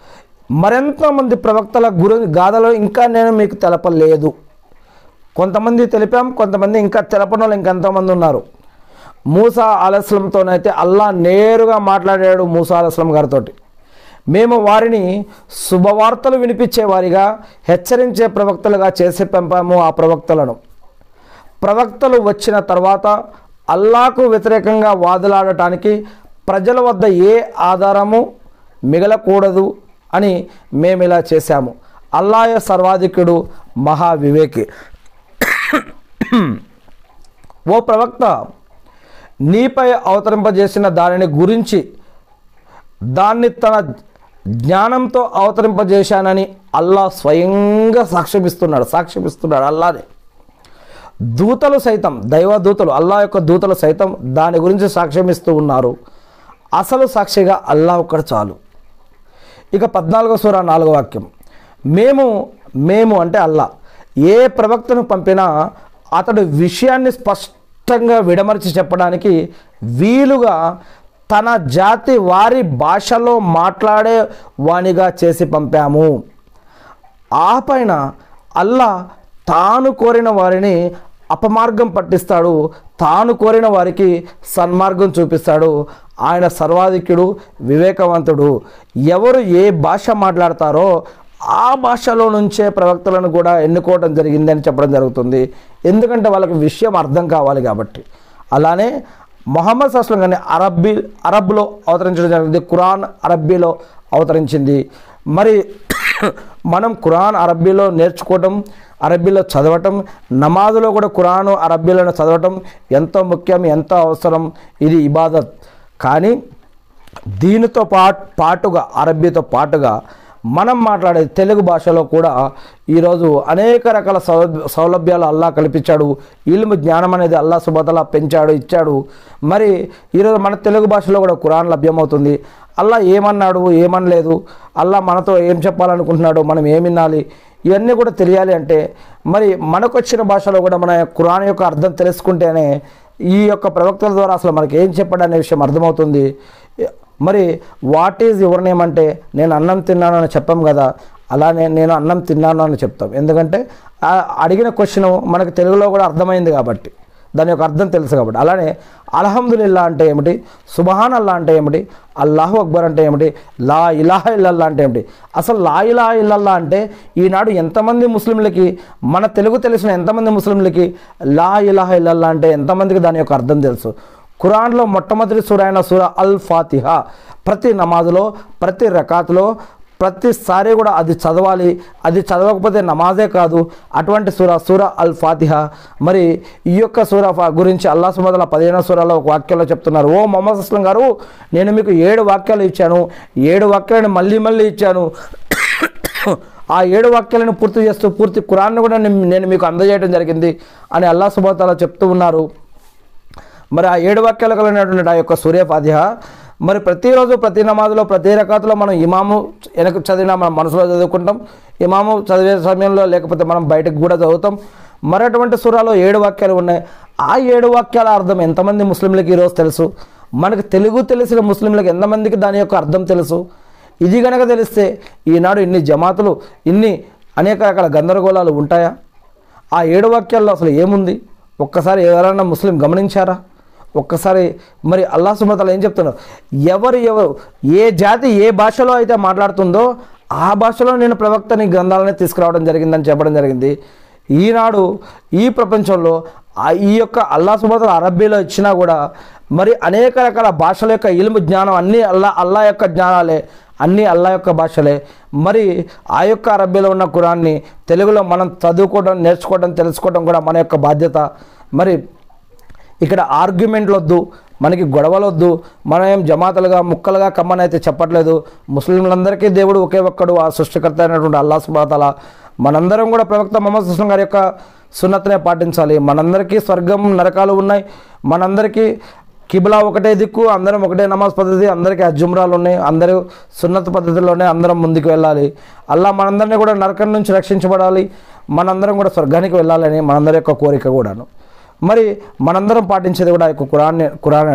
మరెంతమంది ప్రవక్తల గురి గాథలో ఇంకా నేను మీకు తెలపలేదు కొంతమంది తెలిపాం కొంతమంది ఇంకా తెలపని వాళ్ళు ఇంకెంతమంది ఉన్నారు మూసా ఆలస్లంతోనైతే అల్లా నేరుగా మాట్లాడాడు మూసా ఆలస్లం గారితో మేము వారిని శుభవార్తలు వినిపించే వారిగా హెచ్చరించే ప్రవక్తలుగా చేసి పంపాము ఆ ప్రవక్తలను ప్రవక్తలు వచ్చిన తర్వాత అల్లాకు వ్యతిరేకంగా వాదులాడటానికి ప్రజల వద్ద ఏ ఆధారము మిగలకూడదు అని మేము ఇలా చేశాము అల్లాయ సర్వాధికుడు మహావివేకి ఓ ప్రవక్త నీపై అవతరింపజేసిన దానిని గురించి దాన్ని తన జ్ఞానంతో అవతరింపజేశానని అల్లా స్వయంగా సాక్ష్యమిస్తున్నాడు సాక్ష్యమిస్తున్నాడు అల్లానే దూతలు సైతం దైవ దూతలు అల్లా యొక్క దూతలు సైతం దాని గురించి సాక్ష్యమిస్తూ ఉన్నారు అసలు సాక్షిగా అల్లా ఒక్కడు చాలు ఇక పద్నాలుగో సూర నాలుగో వాక్యం మేము మేము అంటే అల్లా ఏ ప్రవక్తను పంపినా అతడు విషయాన్ని స్పష్టంగా విడమర్చి చెప్పడానికి వీలుగా తన జాతి వారి భాషలో మాట్లాడే వానిగా చేసి పంపాము ఆ పైన అల్లా తాను కోరిన వారిని అపమార్గం పట్టిస్తాడు తాను కోరిన వారికి సన్మార్గం చూపిస్తాడు ఆయన సర్వాధిక్యుడు వివేకవంతుడు ఎవరు ఏ భాష మాట్లాడతారో ఆ భాషలో నుంచే ప్రవక్తలను కూడా ఎన్నుకోవడం జరిగిందని చెప్పడం జరుగుతుంది ఎందుకంటే వాళ్ళకి విషయం అర్థం కావాలి కాబట్టి అలానే మొహమ్మద్ అస్లం కానీ అరబ్బీ అరబ్లో అవతరించడం జరిగింది ఖురాన్ అరబ్బీలో అవతరించింది మరి మనం ఖురాన్ అరబ్బీలో నేర్చుకోవటం అరబ్బీలో చదవటం నమాజులో కూడా ఖురాను అరబ్బీలో చదవటం ఎంతో ముఖ్యం ఎంతో అవసరం ఇది ఇబాదత్ కానీ దీనితో పాటు పాటుగా అరబ్బీతో పాటుగా మనం మాట్లాడే తెలుగు భాషలో కూడా ఈరోజు అనేక రకాల సౌలభ్య సౌలభ్యాలు అల్లా కల్పించాడు ఇల్ము జ్ఞానం అనేది అల్లా సుబతల పెంచాడు ఇచ్చాడు మరి ఈరోజు మన తెలుగు భాషలో కూడా ఖురాన్ లభ్యమవుతుంది అల్లా ఏమన్నాడు ఏమనలేదు అల్లా మనతో ఏం చెప్పాలనుకుంటున్నాడు మనం ఏం వినాలి ఇవన్నీ కూడా తెలియాలి అంటే మరి మనకు వచ్చిన భాషలో కూడా మన ఖురాన్ యొక్క అర్థం తెలుసుకుంటేనే ఈ యొక్క ప్రవక్తల ద్వారా అసలు మనకి ఏం చెప్పడం అనే విషయం అర్థమవుతుంది మరి వాట్ ఈజ్ యువర్ నేమ్ అంటే నేను అన్నం తిన్నాను అని చెప్పాం కదా అలానే నేను అన్నం తిన్నాను అని చెప్తాం ఎందుకంటే ఆ అడిగిన క్వశ్చన్ మనకు తెలుగులో కూడా అర్థమైంది కాబట్టి దాని యొక్క అర్థం తెలుసు కాబట్టి అలానే అల్హమ్దులిల్లా అంటే ఏమిటి సుబహాన్ అల్లా అంటే ఏమిటి అల్లాహు అక్బర్ అంటే ఏమిటి లా ఇలాహ ఇల్లల్లా అంటే ఏమిటి అసలు లా ఇలాహ ఇల్లల్లా అంటే ఈనాడు ఎంతమంది ముస్లింలకి మన తెలుగు తెలిసిన ఎంతమంది ముస్లింలకి లా ఇలాహ ఇల్లల్లా అంటే ఎంతమందికి దాని యొక్క అర్థం తెలుసు ఖురాన్లో మొట్టమొదటి సూర అయిన సూర అల్ ఫాతిహా ప్రతి నమాజులో ప్రతి రకాతులో ప్రతిసారి కూడా అది చదవాలి అది చదవకపోతే నమాజే కాదు అటువంటి సూర సూర అల్ ఫాతిహా మరి ఈ యొక్క సూర ఫా- గురించి అల్లా సుమదల పదిహేనో సూరాలో ఒక వాక్యంలో చెప్తున్నారు ఓ మొహమ్మద్ అస్లం గారు నేను మీకు ఏడు వాక్యాలు ఇచ్చాను ఏడు వాక్యాలను మళ్ళీ మళ్ళీ ఇచ్చాను ఆ ఏడు వాక్యాలను పూర్తి చేస్తూ పూర్తి ఖురాన్ను కూడా నేను నేను మీకు అందజేయడం జరిగింది అని అల్లా సుబతాల చెప్తూ ఉన్నారు మరి ఆ ఏడు వాక్యాలు కలిగినటువంటి ఆ యొక్క సూర్య ఫాతిహ మరి ప్రతిరోజు ప్రతి నమాజులో ప్రతి రకాతులో మనం ఇమాము వెనక చదివిన మనం మనసులో చదువుకుంటాం ఇమాము చదివే సమయంలో లేకపోతే మనం బయటకు కూడా చదువుతాం మరి అటువంటి సూరాలో ఏడు వాక్యాలు ఉన్నాయి ఆ ఏడు వాక్యాల అర్థం ఎంతమంది ముస్లింలకి ఈరోజు తెలుసు మనకు తెలుగు తెలిసిన ముస్లింలకు ఎంతమందికి దాని యొక్క అర్థం తెలుసు ఇది కనుక తెలిస్తే ఈనాడు ఇన్ని జమాతులు ఇన్ని అనేక రకాల గందరగోళాలు ఉంటాయా ఆ ఏడు వాక్యాల్లో అసలు ఏముంది ఒక్కసారి ఎవరైనా ముస్లిం గమనించారా ఒక్కసారి మరి అల్లా సుమతలు ఏం చెప్తున్నారు ఎవరు ఎవరు ఏ జాతి ఏ భాషలో అయితే మాట్లాడుతుందో ఆ భాషలో నేను ప్రవక్తని గ్రంథాలని తీసుకురావడం జరిగిందని చెప్పడం జరిగింది ఈనాడు ఈ ప్రపంచంలో ఆ ఈ యొక్క అల్లా సుమతలు అరబ్బీలో ఇచ్చినా కూడా మరి అనేక రకాల భాషల యొక్క ఇలుము జ్ఞానం అన్నీ అల్లా అల్లా యొక్క జ్ఞానాలే అన్నీ అల్లా యొక్క భాషలే మరి ఆ యొక్క అరబ్బీలో ఉన్న కురాన్ని తెలుగులో మనం చదువుకోవడం నేర్చుకోవడం తెలుసుకోవడం కూడా మన యొక్క బాధ్యత మరి ఇక్కడ ఆర్గ్యుమెంట్లు వద్దు మనకి గొడవలు వద్దు మనం ఏం జమాతలుగా ముక్కలుగా కమ్మనైతే చెప్పట్లేదు ముస్లింలందరికీ దేవుడు ఒకే ఒక్కడు ఆ సృష్టికర్త అయినటువంటి అల్లా సుబాతల మనందరం కూడా ప్రవక్త మొహమ్మద్ సుస్లం గారి యొక్క సున్నతనే పాటించాలి మనందరికీ స్వర్గం నరకాలు ఉన్నాయి మనందరికీ కిబిలా ఒకటే దిక్కు అందరం ఒకటే నమాజ్ పద్ధతి అందరికీ అజుమ్రాలు ఉన్నాయి అందరూ సున్నత పద్ధతిలోనే అందరం ముందుకు వెళ్ళాలి అల్లా మనందరినీ కూడా నరకం నుంచి రక్షించబడాలి మనందరం కూడా స్వర్గానికి వెళ్ళాలని మనందరి యొక్క కోరిక కూడాను మరి మనందరం పాటించేది కూడా ఈ యొక్క కురాన్ని కురాన్ అనే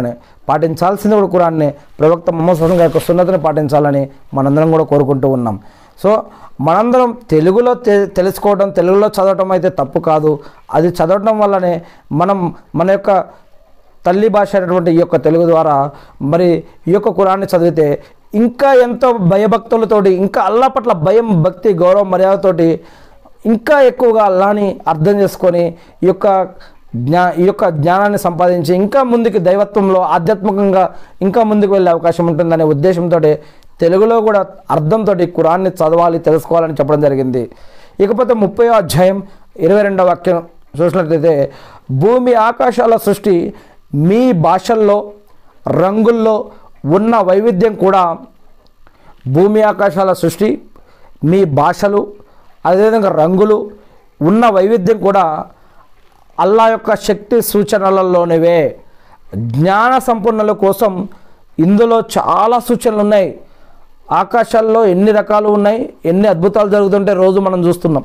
పాటించాల్సింది కూడా ఖురాన్ని ప్రవక్త మొహమ్మద్ సల్లం గారి యొక్క సున్నతిని పాటించాలని మనందరం కూడా కోరుకుంటూ ఉన్నాం సో మనందరం తెలుగులో తె తెలుసుకోవడం తెలుగులో చదవటం అయితే తప్పు కాదు అది చదవటం వల్లనే మనం మన యొక్క తల్లి భాష అయినటువంటి ఈ యొక్క తెలుగు ద్వారా మరి ఈ యొక్క కురాన్ని చదివితే ఇంకా ఎంతో భయభక్తులతోటి ఇంకా అల్లా పట్ల భయం భక్తి గౌరవం మర్యాదతోటి ఇంకా ఎక్కువగా అల్లాని అర్థం చేసుకొని ఈ యొక్క జ్ఞా ఈ యొక్క జ్ఞానాన్ని సంపాదించి ఇంకా ముందుకు దైవత్వంలో ఆధ్యాత్మికంగా ఇంకా ముందుకు వెళ్ళే అవకాశం ఉంటుందనే ఉద్దేశంతో తెలుగులో కూడా అర్థంతో కురాన్ని చదవాలి తెలుసుకోవాలని చెప్పడం జరిగింది ఇకపోతే ముప్పై అధ్యాయం ఇరవై రెండవ వాక్యం చూసినట్లయితే భూమి ఆకాశాల సృష్టి మీ భాషల్లో రంగుల్లో ఉన్న వైవిధ్యం కూడా భూమి ఆకాశాల సృష్టి మీ భాషలు అదేవిధంగా రంగులు ఉన్న వైవిధ్యం కూడా అల్లా యొక్క శక్తి సూచనలలోనివే జ్ఞాన సంపన్నుల కోసం ఇందులో చాలా సూచనలు ఉన్నాయి ఆకాశాల్లో ఎన్ని రకాలు ఉన్నాయి ఎన్ని అద్భుతాలు జరుగుతుంటే రోజు మనం చూస్తున్నాం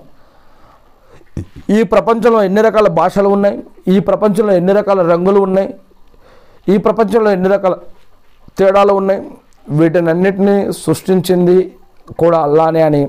ఈ ప్రపంచంలో ఎన్ని రకాల భాషలు ఉన్నాయి ఈ ప్రపంచంలో ఎన్ని రకాల రంగులు ఉన్నాయి ఈ ప్రపంచంలో ఎన్ని రకాల తేడాలు ఉన్నాయి వీటినన్నిటినీ సృష్టించింది కూడా అల్లానే అని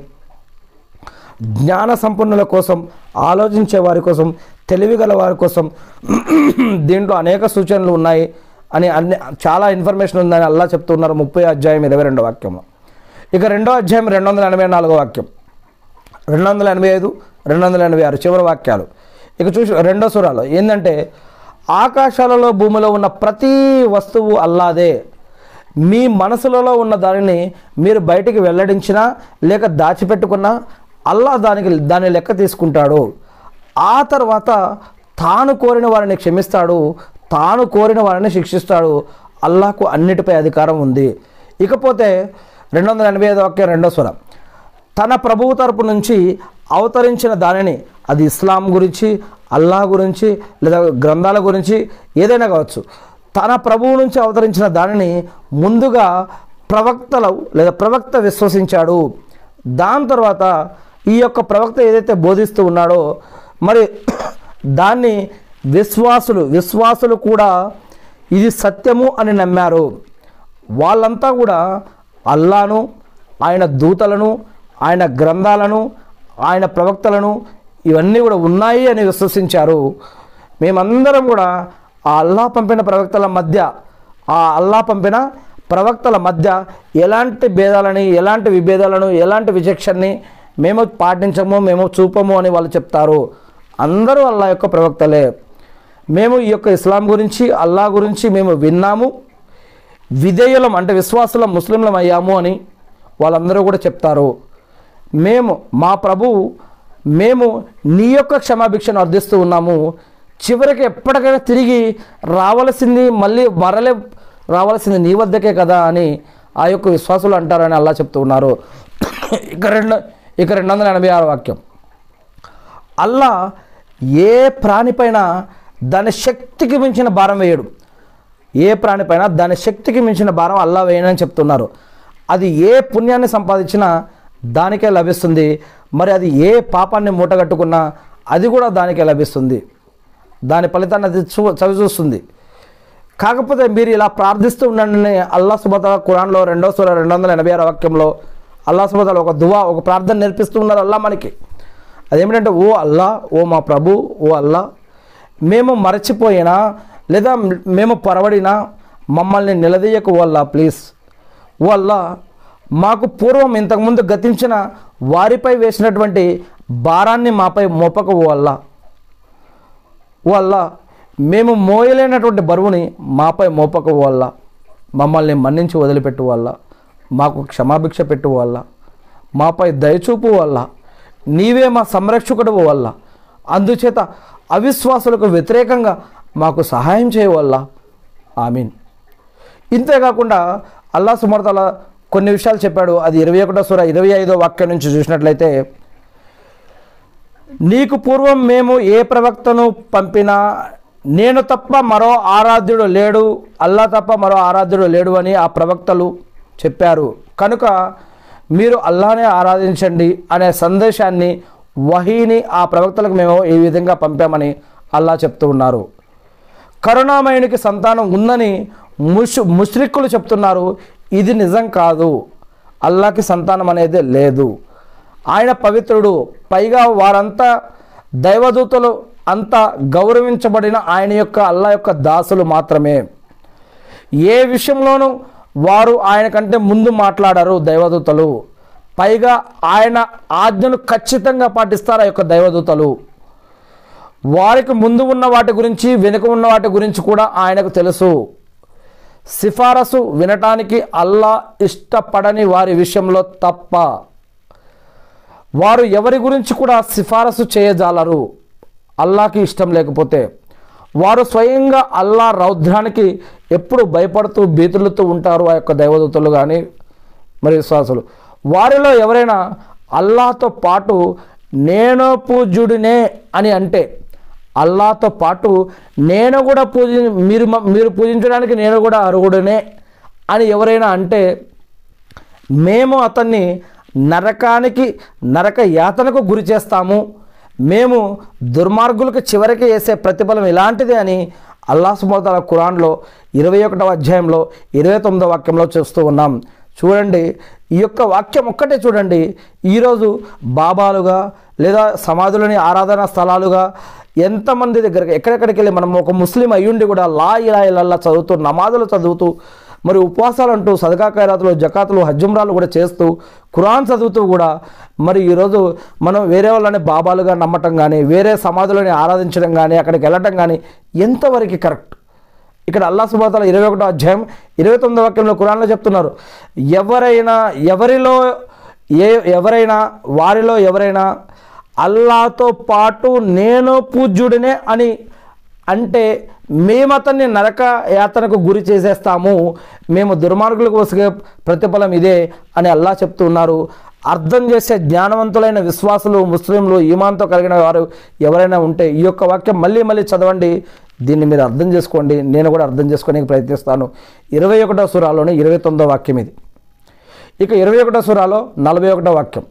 జ్ఞాన సంపన్నుల కోసం ఆలోచించే వారి కోసం తెలివిగల వారి కోసం దీంట్లో అనేక సూచనలు ఉన్నాయి అని అన్ని చాలా ఇన్ఫర్మేషన్ ఉందని అల్లా చెప్తున్నారు ముప్పై అధ్యాయం ఇరవై రెండో వాక్యంలో ఇక రెండో అధ్యాయం రెండు వందల ఎనభై నాలుగో వాక్యం రెండు వందల ఎనభై ఐదు రెండు వందల ఎనభై ఆరు చివరి వాక్యాలు ఇక చూసి రెండో సురాలో ఏంటంటే ఆకాశాలలో భూమిలో ఉన్న ప్రతి వస్తువు అల్లాదే మీ మనసులలో ఉన్న దానిని మీరు బయటికి వెల్లడించినా లేక దాచిపెట్టుకున్నా అల్లా దానికి దాని లెక్క తీసుకుంటాడు ఆ తర్వాత తాను కోరిన వారిని క్షమిస్తాడు తాను కోరిన వారిని శిక్షిస్తాడు అల్లాహకు అన్నిటిపై అధికారం ఉంది ఇకపోతే రెండు వందల ఎనభై ఐదు వాక్యం రెండో స్వరం తన ప్రభువు తరపు నుంచి అవతరించిన దానిని అది ఇస్లాం గురించి అల్లాహ్ గురించి లేదా గ్రంథాల గురించి ఏదైనా కావచ్చు తన ప్రభువు నుంచి అవతరించిన దానిని ముందుగా ప్రవక్తలు లేదా ప్రవక్త విశ్వసించాడు దాని తర్వాత ఈ యొక్క ప్రవక్త ఏదైతే బోధిస్తూ ఉన్నాడో మరి దాన్ని విశ్వాసులు విశ్వాసులు కూడా ఇది సత్యము అని నమ్మారు వాళ్ళంతా కూడా అల్లాను ఆయన దూతలను ఆయన గ్రంథాలను ఆయన ప్రవక్తలను ఇవన్నీ కూడా ఉన్నాయి అని విశ్వసించారు మేమందరం కూడా ఆ అల్లా పంపిన ప్రవక్తల మధ్య ఆ అల్లా పంపిన ప్రవక్తల మధ్య ఎలాంటి భేదాలని ఎలాంటి విభేదాలను ఎలాంటి విచక్షణని మేము పాటించము మేము చూపము అని వాళ్ళు చెప్తారు అందరూ అల్లా యొక్క ప్రవక్తలే మేము ఈ యొక్క ఇస్లాం గురించి అల్లా గురించి మేము విన్నాము విధేయులం అంటే విశ్వాసులం ముస్లింలం అయ్యాము అని వాళ్ళందరూ కూడా చెప్తారు మేము మా ప్రభువు మేము నీ యొక్క క్షమాభిక్షను అర్థిస్తూ ఉన్నాము చివరికి ఎప్పటికైనా తిరిగి రావలసింది మళ్ళీ మరలే రావాల్సింది నీ వద్దకే కదా అని ఆ యొక్క విశ్వాసులు అంటారని అల్లా చెప్తూ ఉన్నారు ఇక రెండు ఇక రెండు వందల ఎనభై ఆరు వాక్యం అల్లా ఏ ప్రాణిపైన దాని శక్తికి మించిన భారం వేయడు ఏ ప్రాణిపైన దాని శక్తికి మించిన భారం అల్లా వేయనని చెప్తున్నారు అది ఏ పుణ్యాన్ని సంపాదించినా దానికే లభిస్తుంది మరి అది ఏ పాపాన్ని మూటగట్టుకున్నా అది కూడా దానికే లభిస్తుంది దాని ఫలితాన్ని అది చూ చవి చూస్తుంది కాకపోతే మీరు ఇలా ప్రార్థిస్తూ ఉండండి అల్లా సుబత ఖురాన్లో రెండో సూర రెండు వందల ఎనభై ఆరు వాక్యంలో అల్లా సుబతలు ఒక దువా ఒక ప్రార్థన నేర్పిస్తూ ఉన్నారు అల్లా మనకి అదేమిటంటే ఓ అల్లా ఓ మా ప్రభు ఓ అల్లా మేము మరచిపోయినా లేదా మేము పొరబడినా మమ్మల్ని నిలదీయకు ఓ అల్లా ప్లీజ్ ఓ అల్లా మాకు పూర్వం ఇంతకుముందు గతించిన వారిపై వేసినటువంటి భారాన్ని మాపై మోపక ఓ అల్లా ఓ అల్లా మేము మోయలేనటువంటి బరువుని మాపై మోపక వల్ల మమ్మల్ని మన్నించి వదిలిపెట్టు వల్ల మాకు క్షమాభిక్ష పెట్టు వల్ల మాపై దయచూపు వల్ల నీవే మా సంరక్షకుడు వల్ల అందుచేత అవిశ్వాసులకు వ్యతిరేకంగా మాకు సహాయం చేయవల్ల ఆమీన్ ఇంతేకాకుండా అల్లా సుమర్తల కొన్ని విషయాలు చెప్పాడు అది ఇరవై ఒకటో సుర ఇరవై ఐదో వాక్యం నుంచి చూసినట్లయితే నీకు పూర్వం మేము ఏ ప్రవక్తను పంపినా నేను తప్ప మరో ఆరాధ్యుడు లేడు అల్లా తప్ప మరో ఆరాధ్యుడు లేడు అని ఆ ప్రవక్తలు చెప్పారు కనుక మీరు అల్లానే ఆరాధించండి అనే సందేశాన్ని వహీని ఆ ప్రవక్తలకు మేము ఈ విధంగా పంపామని అల్లా చెప్తూ ఉన్నారు కరుణామయునికి సంతానం ఉందని ముష్ ముష్రిక్కులు చెప్తున్నారు ఇది నిజం కాదు అల్లాకి సంతానం అనేది లేదు ఆయన పవిత్రుడు పైగా వారంతా దైవదూతలు అంతా గౌరవించబడిన ఆయన యొక్క అల్లా యొక్క దాసులు మాత్రమే ఏ విషయంలోనూ వారు ఆయన కంటే ముందు మాట్లాడారు దైవదూతలు పైగా ఆయన ఆజ్ఞను ఖచ్చితంగా పాటిస్తారు ఆ యొక్క దైవదూతలు వారికి ముందు ఉన్న వాటి గురించి వెనుక ఉన్న వాటి గురించి కూడా ఆయనకు తెలుసు సిఫారసు వినటానికి అల్లా ఇష్టపడని వారి విషయంలో తప్ప వారు ఎవరి గురించి కూడా సిఫారసు చేయజాలరు అల్లాకి ఇష్టం లేకపోతే వారు స్వయంగా అల్లా రౌద్రానికి ఎప్పుడు భయపడుతూ బీతులుతూ ఉంటారు ఆ యొక్క దైవదూతలు కానీ మరి విశ్వాసులు వారిలో ఎవరైనా అల్లాతో పాటు నేను పూజ్యుడినే అని అంటే అల్లాతో పాటు నేను కూడా పూజి మీరు మ- మీరు పూజించడానికి నేను కూడా అర్హుడనే అని ఎవరైనా అంటే మేము అతన్ని నరకానికి నరక యాతనకు గురి చేస్తాము మేము దుర్మార్గులకు చివరికి వేసే ప్రతిఫలం ఇలాంటిదే అని అల్లా సుమతాల ఖురాన్లో ఇరవై ఒకటవ అధ్యాయంలో ఇరవై తొమ్మిదవ వాక్యంలో చూస్తూ ఉన్నాం చూడండి ఈ యొక్క వాక్యం ఒక్కటే చూడండి ఈరోజు బాబాలుగా లేదా సమాధులని ఆరాధనా స్థలాలుగా ఎంతమంది దగ్గరికి ఎక్కడెక్కడికి వెళ్ళి మనం ఒక ముస్లిం అయ్యుండి కూడా లా ఇలా ఇలా చదువుతూ నమాజులు చదువుతూ మరి ఉపవాసాలు అంటూ సదకా ఖైరాతులు జకాతులు హజ్జుమ్రాలు కూడా చేస్తూ ఖురాన్ చదువుతూ కూడా మరి ఈరోజు మనం వేరే వాళ్ళని బాబాలుగా నమ్మటం కానీ వేరే సమాధులని ఆరాధించడం కానీ అక్కడికి వెళ్ళటం కానీ ఎంతవరకు కరెక్ట్ ఇక్కడ అల్లా సుబాతాల ఇరవై ఒకటో అధ్యాయం ఇరవై తొమ్మిదో వాక్యంలో ఖురాన్లో చెప్తున్నారు ఎవరైనా ఎవరిలో ఏ ఎవరైనా వారిలో ఎవరైనా అల్లాతో పాటు నేను పూజ్యుడినే అని అంటే మేము అతన్ని నరక యాతనకు గురి చేసేస్తాము మేము దుర్మార్గులకు వసే ప్రతిఫలం ఇదే అని అల్లా చెప్తున్నారు అర్థం చేసే జ్ఞానవంతులైన విశ్వాసులు ముస్లింలు ఈమాన్తో కలిగిన వారు ఎవరైనా ఉంటే ఈ యొక్క వాక్యం మళ్ళీ మళ్ళీ చదవండి దీన్ని మీరు అర్థం చేసుకోండి నేను కూడా అర్థం చేసుకోవడానికి ప్రయత్నిస్తాను ఇరవై ఒకటో సురాలోని ఇరవై తొమ్మిదో వాక్యం ఇది ఇక ఇరవై ఒకటో సురాలో నలభై ఒకటో వాక్యం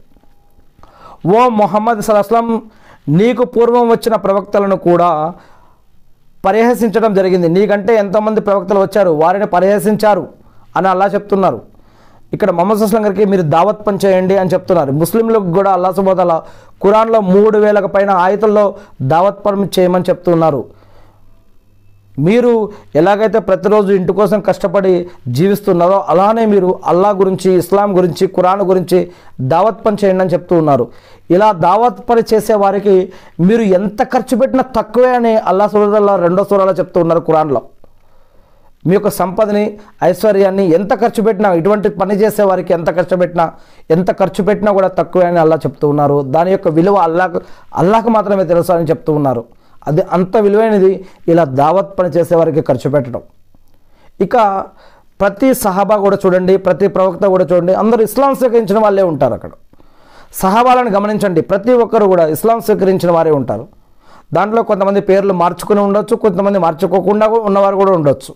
ఓ మొహమ్మద్ సలస్లం నీకు పూర్వం వచ్చిన ప్రవక్తలను కూడా పరిహసించడం జరిగింది నీకంటే ఎంతోమంది ప్రవక్తలు వచ్చారు వారిని పరిహసించారు అని అల్లా చెప్తున్నారు ఇక్కడ మొహమ్మద్ అస్లం గారికి మీరు దావత్ పని చేయండి అని చెప్తున్నారు ముస్లింలకు కూడా అల్లా సుబోదల ఖురాన్లో మూడు వేలకు పైన ఆయుతల్లో దావత్ పని చేయమని చెప్తున్నారు మీరు ఎలాగైతే ప్రతిరోజు ఇంటి కోసం కష్టపడి జీవిస్తున్నారో అలానే మీరు అల్లా గురించి ఇస్లాం గురించి ఖురాన్ గురించి దావత్ పని చేయండి అని చెప్తూ ఉన్నారు ఇలా దావత్ పని చేసే వారికి మీరు ఎంత ఖర్చు పెట్టినా తక్కువే అని అల్లా సూరదల్లా రెండో సూరాలో చెప్తూ ఉన్నారు ఖురాన్లో మీ యొక్క సంపదని ఐశ్వర్యాన్ని ఎంత ఖర్చు పెట్టినా ఇటువంటి పని చేసే వారికి ఎంత ఖర్చు పెట్టినా ఎంత ఖర్చు పెట్టినా కూడా తక్కువే అని అల్లా చెప్తూ ఉన్నారు దాని యొక్క విలువ అల్లాకు అల్లాకు మాత్రమే తెలుసు అని చెప్తూ ఉన్నారు అది అంత విలువైనది ఇలా దావత్ పని చేసే వారికి ఖర్చు పెట్టడం ఇక ప్రతి సహాబా కూడా చూడండి ప్రతి ప్రవక్త కూడా చూడండి అందరూ ఇస్లాం స్వీకరించిన వాళ్ళే ఉంటారు అక్కడ సహాబాలను గమనించండి ప్రతి ఒక్కరు కూడా ఇస్లాం స్వీకరించిన వారే ఉంటారు దాంట్లో కొంతమంది పేర్లు మార్చుకుని ఉండొచ్చు కొంతమంది మార్చుకోకుండా కూడా ఉన్నవారు కూడా ఉండొచ్చు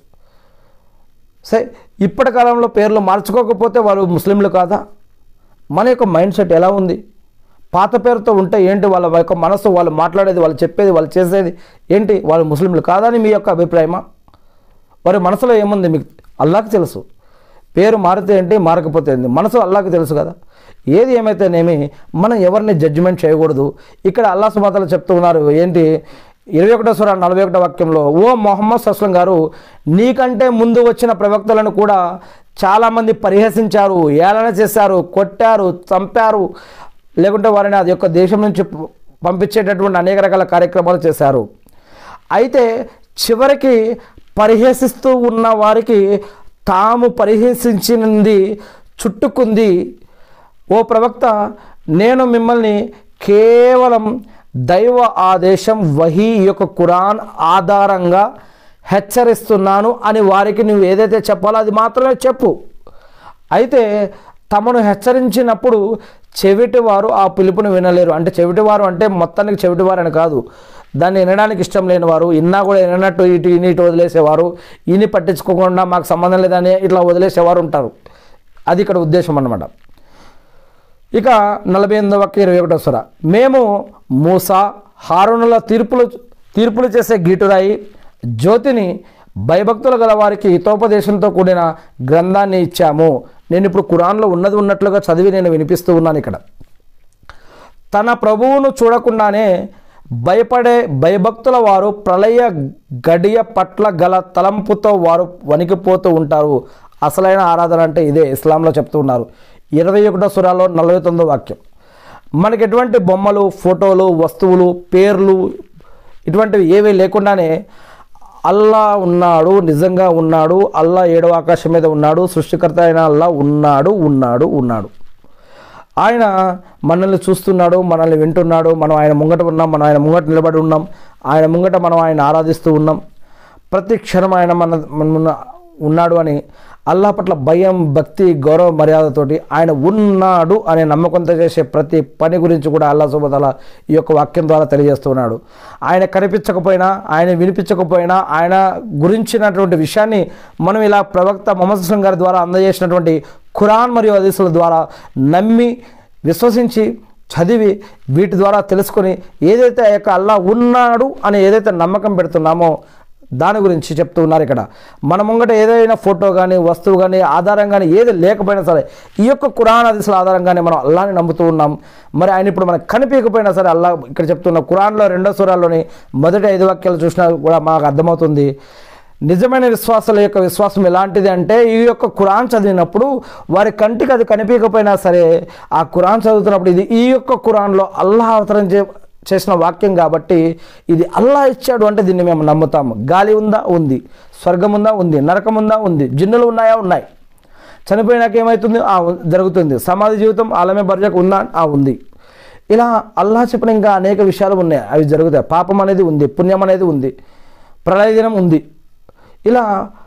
సరే ఇప్పటి కాలంలో పేర్లు మార్చుకోకపోతే వారు ముస్లింలు కాదా మన యొక్క మైండ్ సెట్ ఎలా ఉంది పాత పేరుతో ఉంటే ఏంటి వాళ్ళ యొక్క మనసు వాళ్ళు మాట్లాడేది వాళ్ళు చెప్పేది వాళ్ళు చేసేది ఏంటి వాళ్ళు ముస్లింలు కాదని మీ యొక్క అభిప్రాయమా వారి మనసులో ఏముంది మీకు అల్లాకి తెలుసు పేరు మారితే ఏంటి మారకపోతే ఏంటి మనసు అల్లాకి తెలుసు కదా ఏది ఏమైతేనేమి మనం ఎవరిని జడ్జిమెంట్ చేయకూడదు ఇక్కడ అల్లా సుమాతలు చెప్తూ ఉన్నారు ఏంటి ఇరవై ఒకటో సుర నలభై ఒకటో వాక్యంలో ఓ మొహమ్మద్ సస్లం గారు నీకంటే ముందు వచ్చిన ప్రవక్తలను కూడా చాలామంది పరిహసించారు ఏలన చేశారు కొట్టారు చంపారు లేకుంటే వారిని అది యొక్క దేశం నుంచి పంపించేటటువంటి అనేక రకాల కార్యక్రమాలు చేశారు అయితే చివరికి పరిహసిస్తూ ఉన్న వారికి తాము పరిహసించినది చుట్టుకుంది ఓ ప్రవక్త నేను మిమ్మల్ని కేవలం దైవ ఆదేశం వహీ ఈ యొక్క ఖురాన్ ఆధారంగా హెచ్చరిస్తున్నాను అని వారికి నువ్వు ఏదైతే చెప్పాలో అది మాత్రమే చెప్పు అయితే తమను హెచ్చరించినప్పుడు చెవిటివారు ఆ పిలుపుని వినలేరు అంటే చెవిటివారు అంటే మొత్తానికి చెవిటివారు అని కాదు దాన్ని వినడానికి ఇష్టం లేని వారు ఇన్నా కూడా వినట్టు ఇటు ఇని ఇటు వదిలేసేవారు ఇని పట్టించుకోకుండా మాకు సంబంధం లేదని ఇట్లా వదిలేసేవారు ఉంటారు అది ఇక్కడ ఉద్దేశం అన్నమాట ఇక నలభై ఎనిమిదవ వాక్యం ఇరవై ఒకటో సుర మేము మూసా హారునుల తీర్పులు తీర్పులు చేసే గీటురాయి జ్యోతిని భయభక్తులు గల వారికి హితోపదేశంతో కూడిన గ్రంథాన్ని ఇచ్చాము నేను ఇప్పుడు ఖురాన్లో ఉన్నది ఉన్నట్లుగా చదివి నేను వినిపిస్తూ ఉన్నాను ఇక్కడ తన ప్రభువును చూడకుండానే భయపడే భయభక్తుల వారు ప్రళయ గడియ పట్ల గల తలంపుతో వారు వణికిపోతూ ఉంటారు అసలైన ఆరాధన అంటే ఇదే ఇస్లాంలో చెప్తూ ఉన్నారు ఇరవై ఒకటో సురాలో నలభై తొమ్మిదో వాక్యం మనకి ఎటువంటి బొమ్మలు ఫోటోలు వస్తువులు పేర్లు ఇటువంటివి ఏవీ లేకుండానే అల్లా ఉన్నాడు నిజంగా ఉన్నాడు అల్లా ఏడవ ఆకాశం మీద ఉన్నాడు సృష్టికర్త అయిన అల్లా ఉన్నాడు ఉన్నాడు ఉన్నాడు ఆయన మనల్ని చూస్తున్నాడు మనల్ని వింటున్నాడు మనం ఆయన ముంగట ఉన్నాం మనం ఆయన ముంగట నిలబడి ఉన్నాం ఆయన ముంగట మనం ఆయన ఆరాధిస్తూ ఉన్నాం ప్రతి క్షణం ఆయన మన మన ఉన్న- ఉన్నాడు అని అల్లా పట్ల భయం భక్తి గౌరవ మర్యాదతోటి ఆయన ఉన్నాడు అనే నమ్మకంతో చేసే ప్రతి పని గురించి కూడా అల్లా సుబతల ఈ యొక్క వాక్యం ద్వారా తెలియజేస్తున్నాడు ఆయన కనిపించకపోయినా ఆయన వినిపించకపోయినా ఆయన గురించినటువంటి విషయాన్ని మనం ఇలా ప్రవక్త మొహమ్మద్ అస్లం గారి ద్వారా అందజేసినటువంటి ఖురాన్ మరియు హదీసుల ద్వారా నమ్మి విశ్వసించి చదివి వీటి ద్వారా తెలుసుకొని ఏదైతే ఆ యొక్క అల్లా ఉన్నాడు అని ఏదైతే నమ్మకం పెడుతున్నామో దాని గురించి చెప్తూ ఉన్నారు ఇక్కడ మన ముంగట ఏదైనా ఫోటో కానీ వస్తువు కానీ ఆధారం కానీ ఏది లేకపోయినా సరే ఈ యొక్క కురాన్ హదీసుల ఆధారంగానే మనం అల్లాని నమ్ముతూ ఉన్నాం మరి ఆయన ఇప్పుడు మనకు కనిపించకపోయినా సరే అల్లా ఇక్కడ చెప్తున్న కురాన్లో రెండో సూరాల్లోని మొదటి ఐదు వాక్యాలు చూసినా కూడా మాకు అర్థమవుతుంది నిజమైన విశ్వాసాల యొక్క విశ్వాసం ఎలాంటిది అంటే ఈ యొక్క ఖురాన్ చదివినప్పుడు వారి కంటికి అది కనిపించకపోయినా సరే ఆ ఖురాన్ చదువుతున్నప్పుడు ఇది ఈ యొక్క ఖురాన్లో అల్లాహ్ అవతరించే చేసిన వాక్యం కాబట్టి ఇది అల్లా ఇచ్చాడు అంటే దీన్ని మేము నమ్ముతాము గాలి ఉందా ఉంది స్వర్గం ఉందా ఉంది నరకం ఉందా ఉంది జిన్నులు ఉన్నాయా ఉన్నాయి చనిపోయినాక ఏమవుతుంది ఆ ఉ- జరుగుతుంది సమాధి జీవితం ఆలమే బర్జకు ఉందా ఆ ఉంది ఇలా అల్లా చెప్పిన ఇంకా అనేక విషయాలు ఉన్నాయి అవి జరుగుతాయి పాపం అనేది ఉంది పుణ్యం అనేది ఉంది ప్రళయ దినం ఉంది ఇలా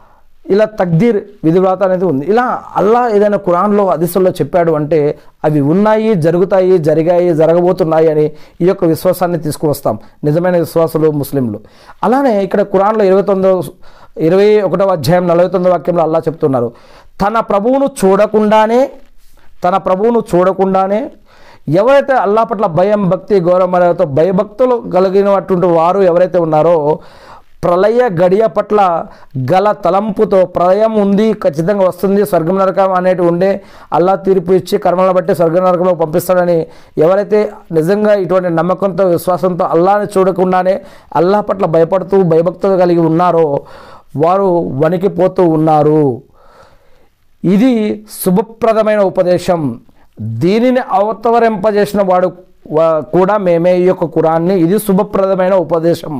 ఇలా తక్దీర్ విధివ్రాత అనేది ఉంది ఇలా అల్లా ఏదైనా ఖురాన్లో హదీసుల్లో చెప్పాడు అంటే అవి ఉన్నాయి జరుగుతాయి జరిగాయి జరగబోతున్నాయి అని ఈ యొక్క విశ్వాసాన్ని తీసుకువస్తాం నిజమైన విశ్వాసులు ముస్లింలు అలానే ఇక్కడ ఖురాన్లో ఇరవై తొమ్మిదో ఇరవై ఒకటవ అధ్యాయం నలభై తొమ్మిదో వాక్యంలో అల్లా చెప్తున్నారు తన ప్రభువును చూడకుండానే తన ప్రభువును చూడకుండానే ఎవరైతే అల్లా పట్ల భయం భక్తి గౌరవ మర్యాదతో భయభక్తులు కలిగినటువంటి వారు ఎవరైతే ఉన్నారో ప్రళయ గడియ పట్ల గల తలంపుతో ప్రళయం ఉంది ఖచ్చితంగా వస్తుంది స్వర్గం నరకం అనేటి ఉండే అల్లా తీర్పు ఇచ్చి కర్మలను బట్టి స్వర్గ నరకంలో పంపిస్తాడని ఎవరైతే నిజంగా ఇటువంటి నమ్మకంతో విశ్వాసంతో అల్లాని చూడకుండానే అల్లా పట్ల భయపడుతూ భయభక్తులు కలిగి ఉన్నారో వారు వణికిపోతూ ఉన్నారు ఇది శుభప్రదమైన ఉపదేశం దీనిని అవతరింపజేసిన వాడు వా- కూడా మేమే ఈ యొక్క కురాన్ని ఇది శుభప్రదమైన ఉపదేశం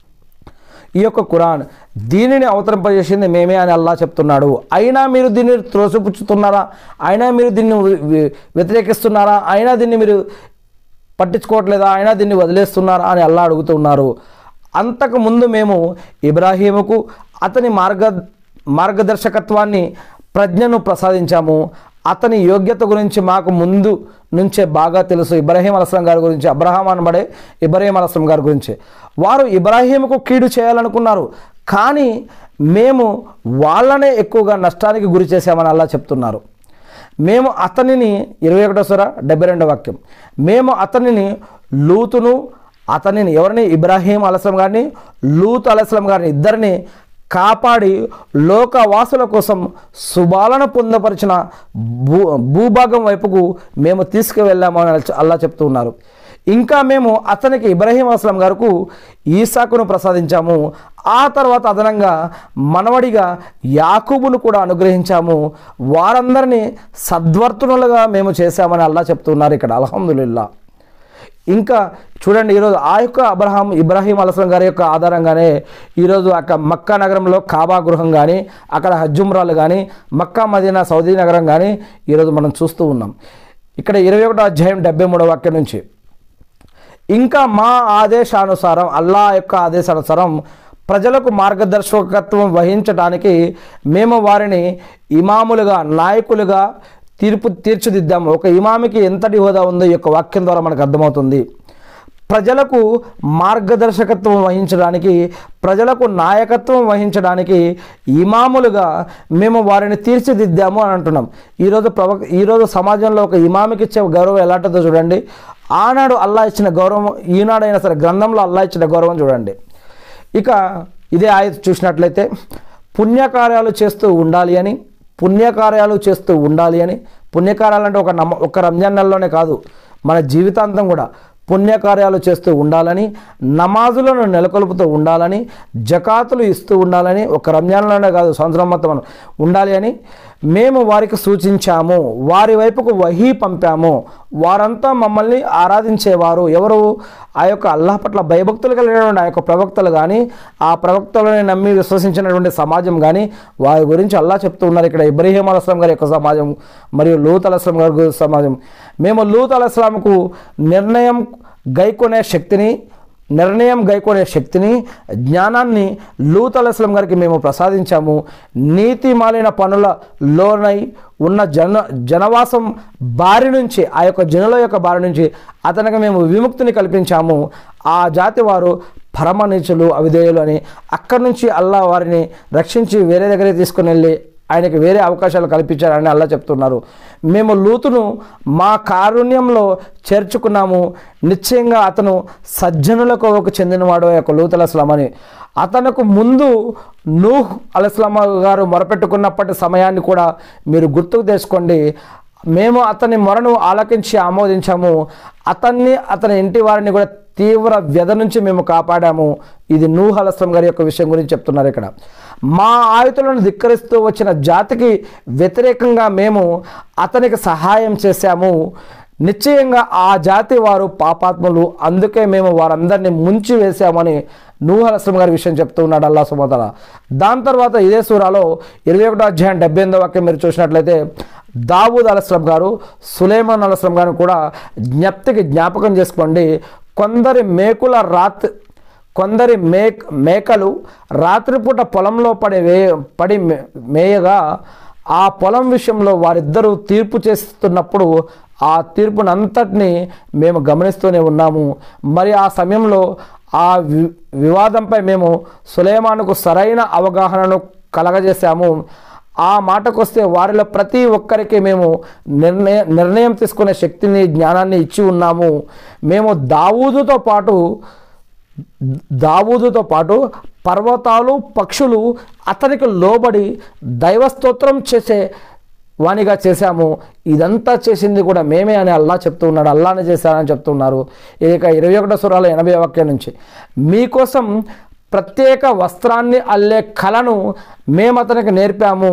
ఈ యొక్క ఖురాన్ దీనిని అవతరింపజేసింది మేమే అని అల్లా చెప్తున్నాడు అయినా మీరు దీన్ని త్రోసిపుచ్చుతున్నారా అయినా మీరు దీన్ని వి- వ్యతిరేకిస్తున్నారా అయినా దీన్ని మీరు పట్టించుకోవట్లేదా అయినా దీన్ని వదిలేస్తున్నారా అని అల్లా అడుగుతున్నారు అంతకు ముందు మేము ఇబ్రాహీముకు అతని మార్గ మార్గదర్శకత్వాన్ని ప్రజ్ఞను ప్రసాదించాము అతని యోగ్యత గురించి మాకు ముందు నుంచే బాగా తెలుసు ఇబ్రాహీం అలస్లం గారి గురించి అబ్రహాం అనబడే ఇబ్రాహీం అలస్లం గారి గురించి వారు ఇబ్రాహీంకు కీడు చేయాలనుకున్నారు కానీ మేము వాళ్ళనే ఎక్కువగా నష్టానికి గురి చేశామని అలా చెప్తున్నారు మేము అతనిని ఇరవై ఒకటో స్వర డెబ్బై రెండో వాక్యం మేము అతనిని లూతును అతనిని ఎవరిని ఇబ్రాహీం అలస్లం గారిని లూత్ అలస్లం గారిని ఇద్దరిని కాపాడి లోకవాసుల కోసం శుభాలను పొందపరిచిన భూ భూభాగం వైపుకు మేము తీసుకువెళ్ళామని అల్లా చెప్తూ ఉన్నారు ఇంకా మేము అతనికి ఇబ్రాహీం అస్లం గారికి ఈసాకును ప్రసాదించాము ఆ తర్వాత అదనంగా మనవడిగా యాకూబును కూడా అనుగ్రహించాము వారందరినీ సద్వర్తనులుగా మేము చేశామని అల్లా చెప్తున్నారు ఇక్కడ అల్హమ్దుల్లా ఇంకా చూడండి ఈరోజు ఆ యొక్క అబ్రహాం ఇబ్రాహీం అలస్లం గారి యొక్క ఆధారంగానే ఈరోజు అక్కడ మక్కా నగరంలో కాబా గృహం కానీ అక్కడ హజ్జుమ్రాలు కానీ మక్కా మదీనా సౌదీ నగరం కానీ ఈరోజు మనం చూస్తూ ఉన్నాం ఇక్కడ ఇరవై ఒకటో అధ్యాయం డెబ్బై మూడో వాక్యం నుంచి ఇంకా మా ఆదేశానుసారం అల్లా యొక్క ఆదేశానుసారం ప్రజలకు మార్గదర్శకత్వం వహించడానికి మేము వారిని ఇమాములుగా నాయకులుగా తీర్పు తీర్చిదిద్దాము ఒక ఇమామికి ఎంతటి హోదా ఉందో ఈ యొక్క వాక్యం ద్వారా మనకు అర్థమవుతుంది ప్రజలకు మార్గదర్శకత్వం వహించడానికి ప్రజలకు నాయకత్వం వహించడానికి ఇమాములుగా మేము వారిని తీర్చిదిద్దాము అని అంటున్నాం ఈరోజు ప్రవ ఈరోజు సమాజంలో ఒక ఇమామికి ఇచ్చే గౌరవం ఎలాంటిదో చూడండి ఆనాడు అల్లా ఇచ్చిన గౌరవం ఈనాడైనా సరే గ్రంథంలో అల్లా ఇచ్చిన గౌరవం చూడండి ఇక ఇదే ఆయత చూసినట్లయితే పుణ్యకార్యాలు చేస్తూ ఉండాలి అని పుణ్యకార్యాలు చేస్తూ ఉండాలి అని పుణ్యకార్యాలు అంటే ఒక నమ్మ ఒక రంజాన్ నెలలోనే కాదు మన జీవితాంతం కూడా పుణ్యకార్యాలు చేస్తూ ఉండాలని నమాజులను నెలకొల్పుతూ ఉండాలని జకాతులు ఇస్తూ ఉండాలని ఒక రంజాన్లోనే కాదు సంవత్సరం మొత్తం ఉండాలి అని మేము వారికి సూచించాము వారి వైపుకు వహీ పంపాము వారంతా మమ్మల్ని ఆరాధించేవారు ఎవరు ఆ యొక్క అల్లాహ్ పట్ల భయభక్తులు కలిగినటువంటి ఆ యొక్క ప్రవక్తలు కానీ ఆ ప్రవక్తలని నమ్మి విశ్వసించినటువంటి సమాజం కానీ వారి గురించి అల్లా చెప్తూ ఉన్నారు ఇక్కడ ఇబ్రహీం అలస్లాం గారి యొక్క సమాజం మరియు లూత్ అలస్లాం గారి గు- సమాజం మేము లూత్ అలస్లాంకు నిర్ణయం గైకొనే శక్తిని నిర్ణయం గైకొనే శక్తిని జ్ఞానాన్ని లూత్ అలస్లం గారికి మేము ప్రసాదించాము నీతి మాలిన పనుల లోనై ఉన్న జన జనవాసం బారి నుంచి ఆ యొక్క జనుల యొక్క బారి నుంచి అతనికి మేము విముక్తిని కల్పించాము ఆ జాతి వారు పరమ నీచులు అవిధేయులు అని అక్కడి నుంచి అల్లా వారిని రక్షించి వేరే దగ్గరికి తీసుకుని వెళ్ళి ఆయనకి వేరే అవకాశాలు కల్పించారని అల్లా చెప్తున్నారు మేము లూతును మా కారుణ్యంలో చేర్చుకున్నాము నిశ్చయంగా అతను సజ్జనుల కోవకు చెందినవాడు ఆ యొక్క లూత్ అలస్లాం అని అతనుకు ముందు నూహ్ అలస్లాం గారు మొరపెట్టుకున్నప్పటి సమయాన్ని కూడా మీరు గుర్తుకు తెచ్చుకోండి మేము అతని మొరను ఆలకించి ఆమోదించాము అతన్ని అతని ఇంటి వారిని కూడా తీవ్ర వ్యధ నుంచి మేము కాపాడాము ఇది నూహ్ అలస్లం గారి యొక్క విషయం గురించి చెప్తున్నారు ఇక్కడ మా ఆయుతులను ధిక్కరిస్తూ వచ్చిన జాతికి వ్యతిరేకంగా మేము అతనికి సహాయం చేశాము నిశ్చయంగా ఆ జాతి వారు పాపాత్ములు అందుకే మేము వారందరినీ ముంచి వేశామని నూహ్ అలస్లం గారి విషయం చెప్తూ ఉన్నాడు అల్లా సుమతల దాని తర్వాత ఇదే సూరాలో ఇరవై ఒకటో అధ్యాయం డెబ్బై ఎనిమిదో వాక్యం మీరు చూసినట్లయితే దావూద్ అలస్లం గారు సులేమాన్ అలస్లం గారు కూడా జ్ఞప్తికి జ్ఞాపకం చేసుకోండి కొందరి మేకుల రాత్ కొందరి మేక్ మేకలు రాత్రిపూట పొలంలో పడి వే పడి మే- మేయగా ఆ పొలం విషయంలో వారిద్దరూ తీర్పు చేస్తున్నప్పుడు ఆ తీర్పునంతటిని మేము గమనిస్తూనే ఉన్నాము మరి ఆ సమయంలో ఆ వి వివాదంపై మేము సులేమానుకు సరైన అవగాహనను కలగజేశాము ఆ మాటకొస్తే వారిలో ప్రతి ఒక్కరికి మేము నిర్ణయ నిర్ణయం తీసుకునే శక్తిని జ్ఞానాన్ని ఇచ్చి ఉన్నాము మేము దావూదుతో పాటు దావూదుతో పాటు పర్వతాలు పక్షులు అతనికి లోబడి దైవస్తోత్రం చేసే వానిగా చేశాము ఇదంతా చేసింది కూడా మేమే అని అల్లా చెప్తూ ఉన్నాడు అల్లానే చేశారని చెప్తున్నారు ఇక ఇరవై ఒకటో సురాల ఎనభై వాక్యం నుంచి మీకోసం ప్రత్యేక వస్త్రాన్ని అల్లే కళను మేము అతనికి నేర్పాము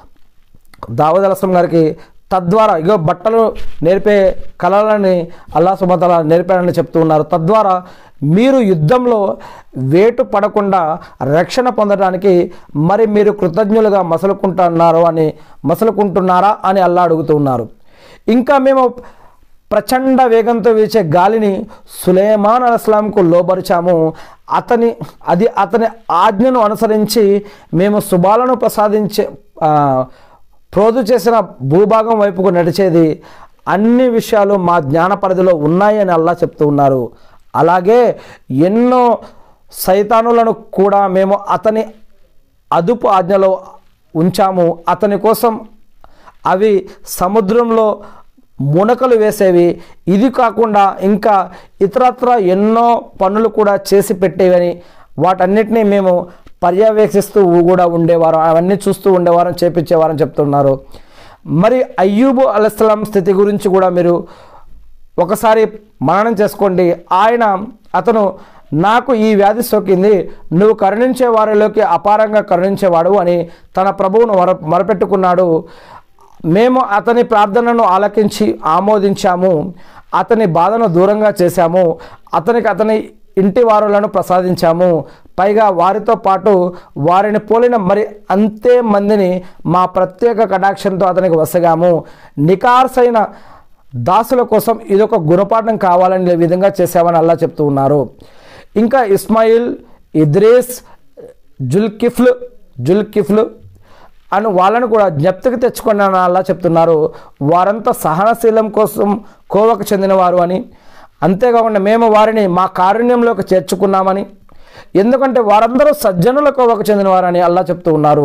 దావద్ అలస్లం గారికి తద్వారా ఇగో బట్టలు నేర్పే కళలని అల్లా సుమతల నేర్పారని చెప్తూ ఉన్నారు తద్వారా మీరు యుద్ధంలో వేటు పడకుండా రక్షణ పొందడానికి మరి మీరు కృతజ్ఞులుగా మసలుకుంటున్నారు అని మసలుకుంటున్నారా అని అల్లా అడుగుతూ ఉన్నారు ఇంకా మేము ప్రచండ వేగంతో వీచే గాలిని సులేమాన్ అలస్లాంకు లోబరిచాము అతని అది అతని ఆజ్ఞను అనుసరించి మేము శుభాలను ప్రసాదించే ఆ, ప్రోదు చేసిన భూభాగం వైపుకు నడిచేది అన్ని విషయాలు మా జ్ఞాన పరిధిలో ఉన్నాయని అల్లా చెప్తూ ఉన్నారు అలాగే ఎన్నో సైతానులను కూడా మేము అతని అదుపు ఆజ్ఞలో ఉంచాము అతని కోసం అవి సముద్రంలో మునకలు వేసేవి ఇది కాకుండా ఇంకా ఇతరత్ర ఎన్నో పనులు కూడా చేసి పెట్టేవని వాటన్నిటినీ మేము పర్యవేక్షిస్తూ కూడా ఉండేవారు అవన్నీ చూస్తూ ఉండేవారం చేపించేవారని చెప్తున్నారు మరి అయ్యూబు అలస్లాం స్థితి గురించి కూడా మీరు ఒకసారి మననం చేసుకోండి ఆయన అతను నాకు ఈ వ్యాధి సోకింది నువ్వు కరుణించే వారిలోకి అపారంగా కరుణించేవాడు అని తన ప్రభువును మొర మొరపెట్టుకున్నాడు మేము అతని ప్రార్థనను ఆలకించి ఆమోదించాము అతని బాధను దూరంగా చేశాము అతనికి అతని ఇంటి వారులను ప్రసాదించాము పైగా వారితో పాటు వారిని పోలిన మరి అంతే మందిని మా ప్రత్యేక కటాక్షంతో అతనికి వసగాము నికార్సైన దాసుల కోసం ఇదొక గుణపాఠం కావాలనే విధంగా చేశామని అల్లా చెప్తూ ఉన్నారు ఇంకా ఇస్మాయిల్ ఇద్రీస్ జుల్కిఫ్లు జుల్కిఫ్లు అని వాళ్ళను కూడా జ్ఞప్తికి తెచ్చుకొని అని అల్లా చెప్తున్నారు వారంతా సహనశీలం కోసం కోవకు చెందినవారు అని అంతేకాకుండా మేము వారిని మా కారుణ్యంలోకి చేర్చుకున్నామని ఎందుకంటే వారందరూ సజ్జనుల కోవకు చెందినవారని అల్లా చెప్తూ ఉన్నారు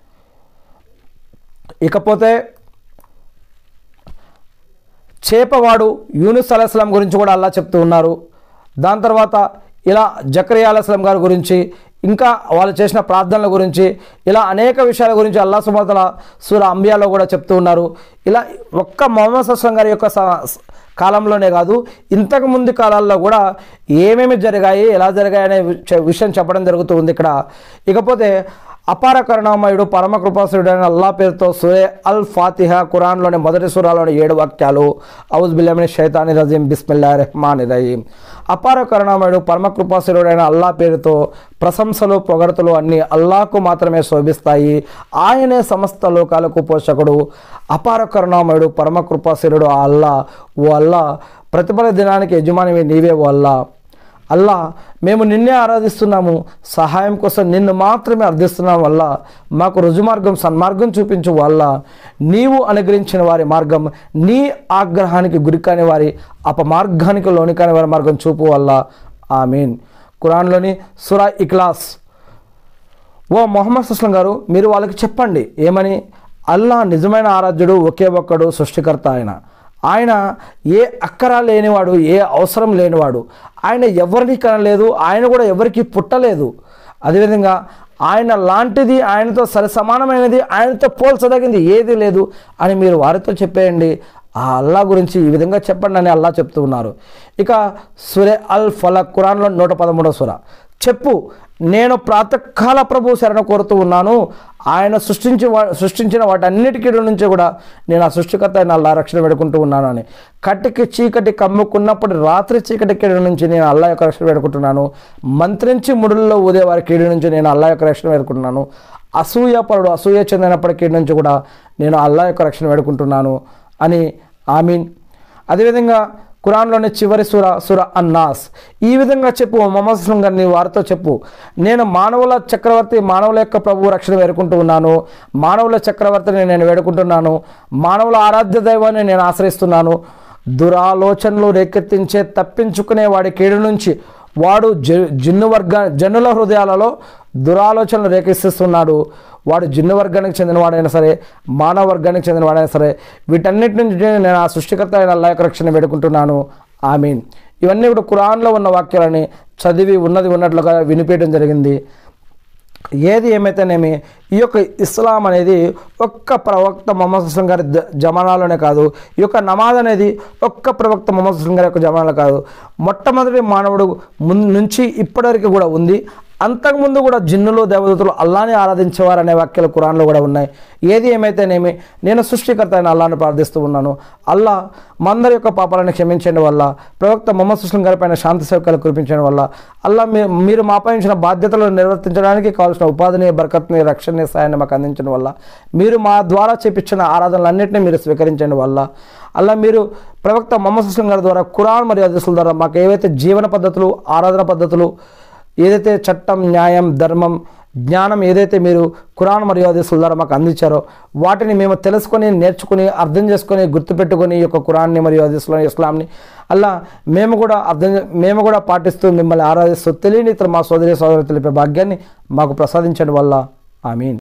ఇకపోతే చేపవాడు యూనుస్ అలస్లాం గురించి కూడా అల్లా చెప్తూ ఉన్నారు దాని తర్వాత ఇలా జకరియా అలస్లాం గారి గురించి ఇంకా వాళ్ళు చేసిన ప్రార్థనల గురించి ఇలా అనేక విషయాల గురించి అల్లా సుమతల సూర అంబియాలో కూడా చెప్తూ ఉన్నారు ఇలా ఒక్క మొహమ్మద్ అస్లం గారి యొక్క స- కాలంలోనే కాదు ఇంతకు ముందు కాలాల్లో కూడా ఏమేమి జరిగాయి ఎలా జరిగాయి అనే విష- విషయం చెప్పడం జరుగుతుంది ఇక్కడ ఇకపోతే అపార కరుణామయుడు పరమ కృపాసురుడు అయిన అల్లా పేరుతో సురే అల్ ఫాతిహా ఖురాన్లోని మొదటి సూరాలోని ఏడు వాక్యాలు ఔజ్ బిల్లమిని షైతాని రజీం బిస్మిల్లా రెహమాన్ రహీం అపార కరుణామయుడు పరమ కృపాసురుడైన అల్లా పేరుతో ప్రశంసలు పొగడతలు అన్నీ అల్లాకు మాత్రమే శోభిస్తాయి ఆయనే సమస్త లోకాలకు పోషకుడు అపార కరుణామయుడు పరమ కృపాసురుడు ఆ అల్లా ఓ అల్లా ప్రతిఫల దినానికి యజమానివి నీవే ఓ అల్లా అల్లా మేము నిన్నే ఆరాధిస్తున్నాము సహాయం కోసం నిన్ను మాత్రమే అర్థిస్తున్నాం వల్ల మాకు రుజుమార్గం సన్మార్గం చూపించు వల్ల నీవు అనుగ్రహించిన వారి మార్గం నీ ఆగ్రహానికి గురికాని వారి అపమార్గానికి లోని కాని వారి మార్గం చూపు వల్ల ఆ మీన్ ఖురాన్లోని సురా ఇక్లాస్ ఓ మొహమ్మద్ సుస్లం గారు మీరు వాళ్ళకి చెప్పండి ఏమని అల్లా నిజమైన ఆరాధ్యుడు ఒకే ఒక్కడు సృష్టికర్త ఆయన ఆయన ఏ అక్కర లేనివాడు ఏ అవసరం లేనివాడు ఆయన ఎవరిని కనలేదు ఆయన కూడా ఎవరికి పుట్టలేదు అదేవిధంగా ఆయన లాంటిది ఆయనతో సరి సమానమైనది ఆయనతో పోల్చదగింది ఏది లేదు అని మీరు వారితో చెప్పేయండి ఆ అల్లా గురించి ఈ విధంగా చెప్పండి అని అల్లా చెప్తూ ఉన్నారు ఇక సురే అల్ ఫలక్ ఖురాన్లో నూట పదమూడవ సుర చెప్పు నేను ప్రాతకాల ప్రభు శరణ కోరుతూ ఉన్నాను ఆయన సృష్టించి వా- సృష్టించిన వాటన్నిటికీ నుంచి కూడా నేను ఆ సృష్టికర్త అయిన అల్లా రక్షణ పెడుకుంటూ ఉన్నాను అని కట్టికి చీకటి కమ్ముకున్నప్పుడు రాత్రి చీకటి కీడు నుంచి నేను అల్లా యొక్క రక్షణ పెడుకుంటున్నాను మంత్రించి ముడుల్లో ఊదే వారి కీడు నుంచి నేను అల్లా యొక్క రక్షణ పెడుకుంటున్నాను అసూయపరుడు అసూయ చెందినప్పటి నుంచి కూడా నేను అల్లా యొక్క రక్షణ వేడుకుంటున్నాను అని ఆమీన్ అదేవిధంగా ఖురాన్లోని చివరి సుర సుర అన్నాస్ ఈ విధంగా చెప్పు మొహమ్మద్ అస్లం గారిని వారితో చెప్పు నేను మానవుల చక్రవర్తి మానవుల యొక్క ప్రభు రక్షణ వేడుకుంటూ ఉన్నాను మానవుల చక్రవర్తిని నేను వేడుకుంటున్నాను మానవుల ఆరాధ్య దైవాన్ని నేను ఆశ్రయిస్తున్నాను దురాలోచనలు రేకెత్తించే తప్పించుకునే వాడి కీడు నుంచి వాడు జ జిన్ను వర్గ జనుల హృదయాలలో దురాలోచనలు రేకెత్తిస్తున్నాడు వాడు జిన్ను వర్గానికి చెందినవాడైనా సరే మానవ వర్గానికి చెందినవాడైనా సరే వీటన్నిటి నుంచి నేను ఆ సృష్టికర్త అయిన అల్లా యొక్క రక్షణ వేడుకుంటున్నాను ఆమీన్ ఇవన్నీ కూడా ఖురాన్లో ఉన్న వాక్యాలని చదివి ఉన్నది ఉన్నట్లుగా వినిపించడం జరిగింది ఏది ఏమైతేనేమి ఈ యొక్క ఇస్లాం అనేది ఒక్క ప్రవక్త మొహమ్మద్ హుస్సేన్ గారి జ- జమానాలోనే కాదు ఈ యొక్క నమాజ్ అనేది ఒక్క ప్రవక్త మొహమ్మద్ హుస్సేన్ గారి యొక్క జమానాలో కాదు మొట్టమొదటి మానవుడు ముందు నుంచి ఇప్పటివరకు కూడా ఉంది అంతకుముందు కూడా జిన్నులు దేవదూతలు అల్లాని ఆరాధించేవారు అనే వాక్యాలు ఖురాన్లో కూడా ఉన్నాయి ఏది ఏమైతేనేమి నేను సృష్టికర్త అయిన అల్లాని ప్రార్థిస్తూ ఉన్నాను అల్లా మందరి యొక్క పాపాలను క్షమించండి వల్ల ప్రవక్త మొహమ్మద్ సుస్లం గారి పైన శాంతి సేవకాలు కురిపించడం వల్ల అల్లా మీ మీరు మాపై ఉంచిన బాధ్యతలను నిర్వర్తించడానికి కావాల్సిన ఉపాధిని బరకత్ని రక్షణని సాయాన్ని మాకు అందించడం వల్ల మీరు మా ద్వారా చేపించిన ఆరాధనలన్నింటినీ మీరు స్వీకరించండి వల్ల అలా మీరు ప్రవక్త మొహమ్మద్ సుస్లం గారి ద్వారా ఖురాన్ మరియు హదీసుల ద్వారా మాకు ఏవైతే జీవన పద్ధతులు ఆరాధన పద్ధతులు ఏదైతే చట్టం న్యాయం ధర్మం జ్ఞానం ఏదైతే మీరు ఖురాన్ మరియు హదీసుల ద్వారా మాకు అందించారో వాటిని మేము తెలుసుకొని నేర్చుకుని అర్థం చేసుకొని గుర్తుపెట్టుకొని ఈ యొక్క ఖురాన్ని మరియు హదీసులను ఇస్లాంని అలా మేము కూడా అర్థం చే- మేము కూడా పాటిస్తూ మిమ్మల్ని ఆరాధిస్తూ తెలియని ఇతర మా సోదరి సోదరు తెలిపే భాగ్యాన్ని మాకు ప్రసాదించడం వల్ల ఐ మీన్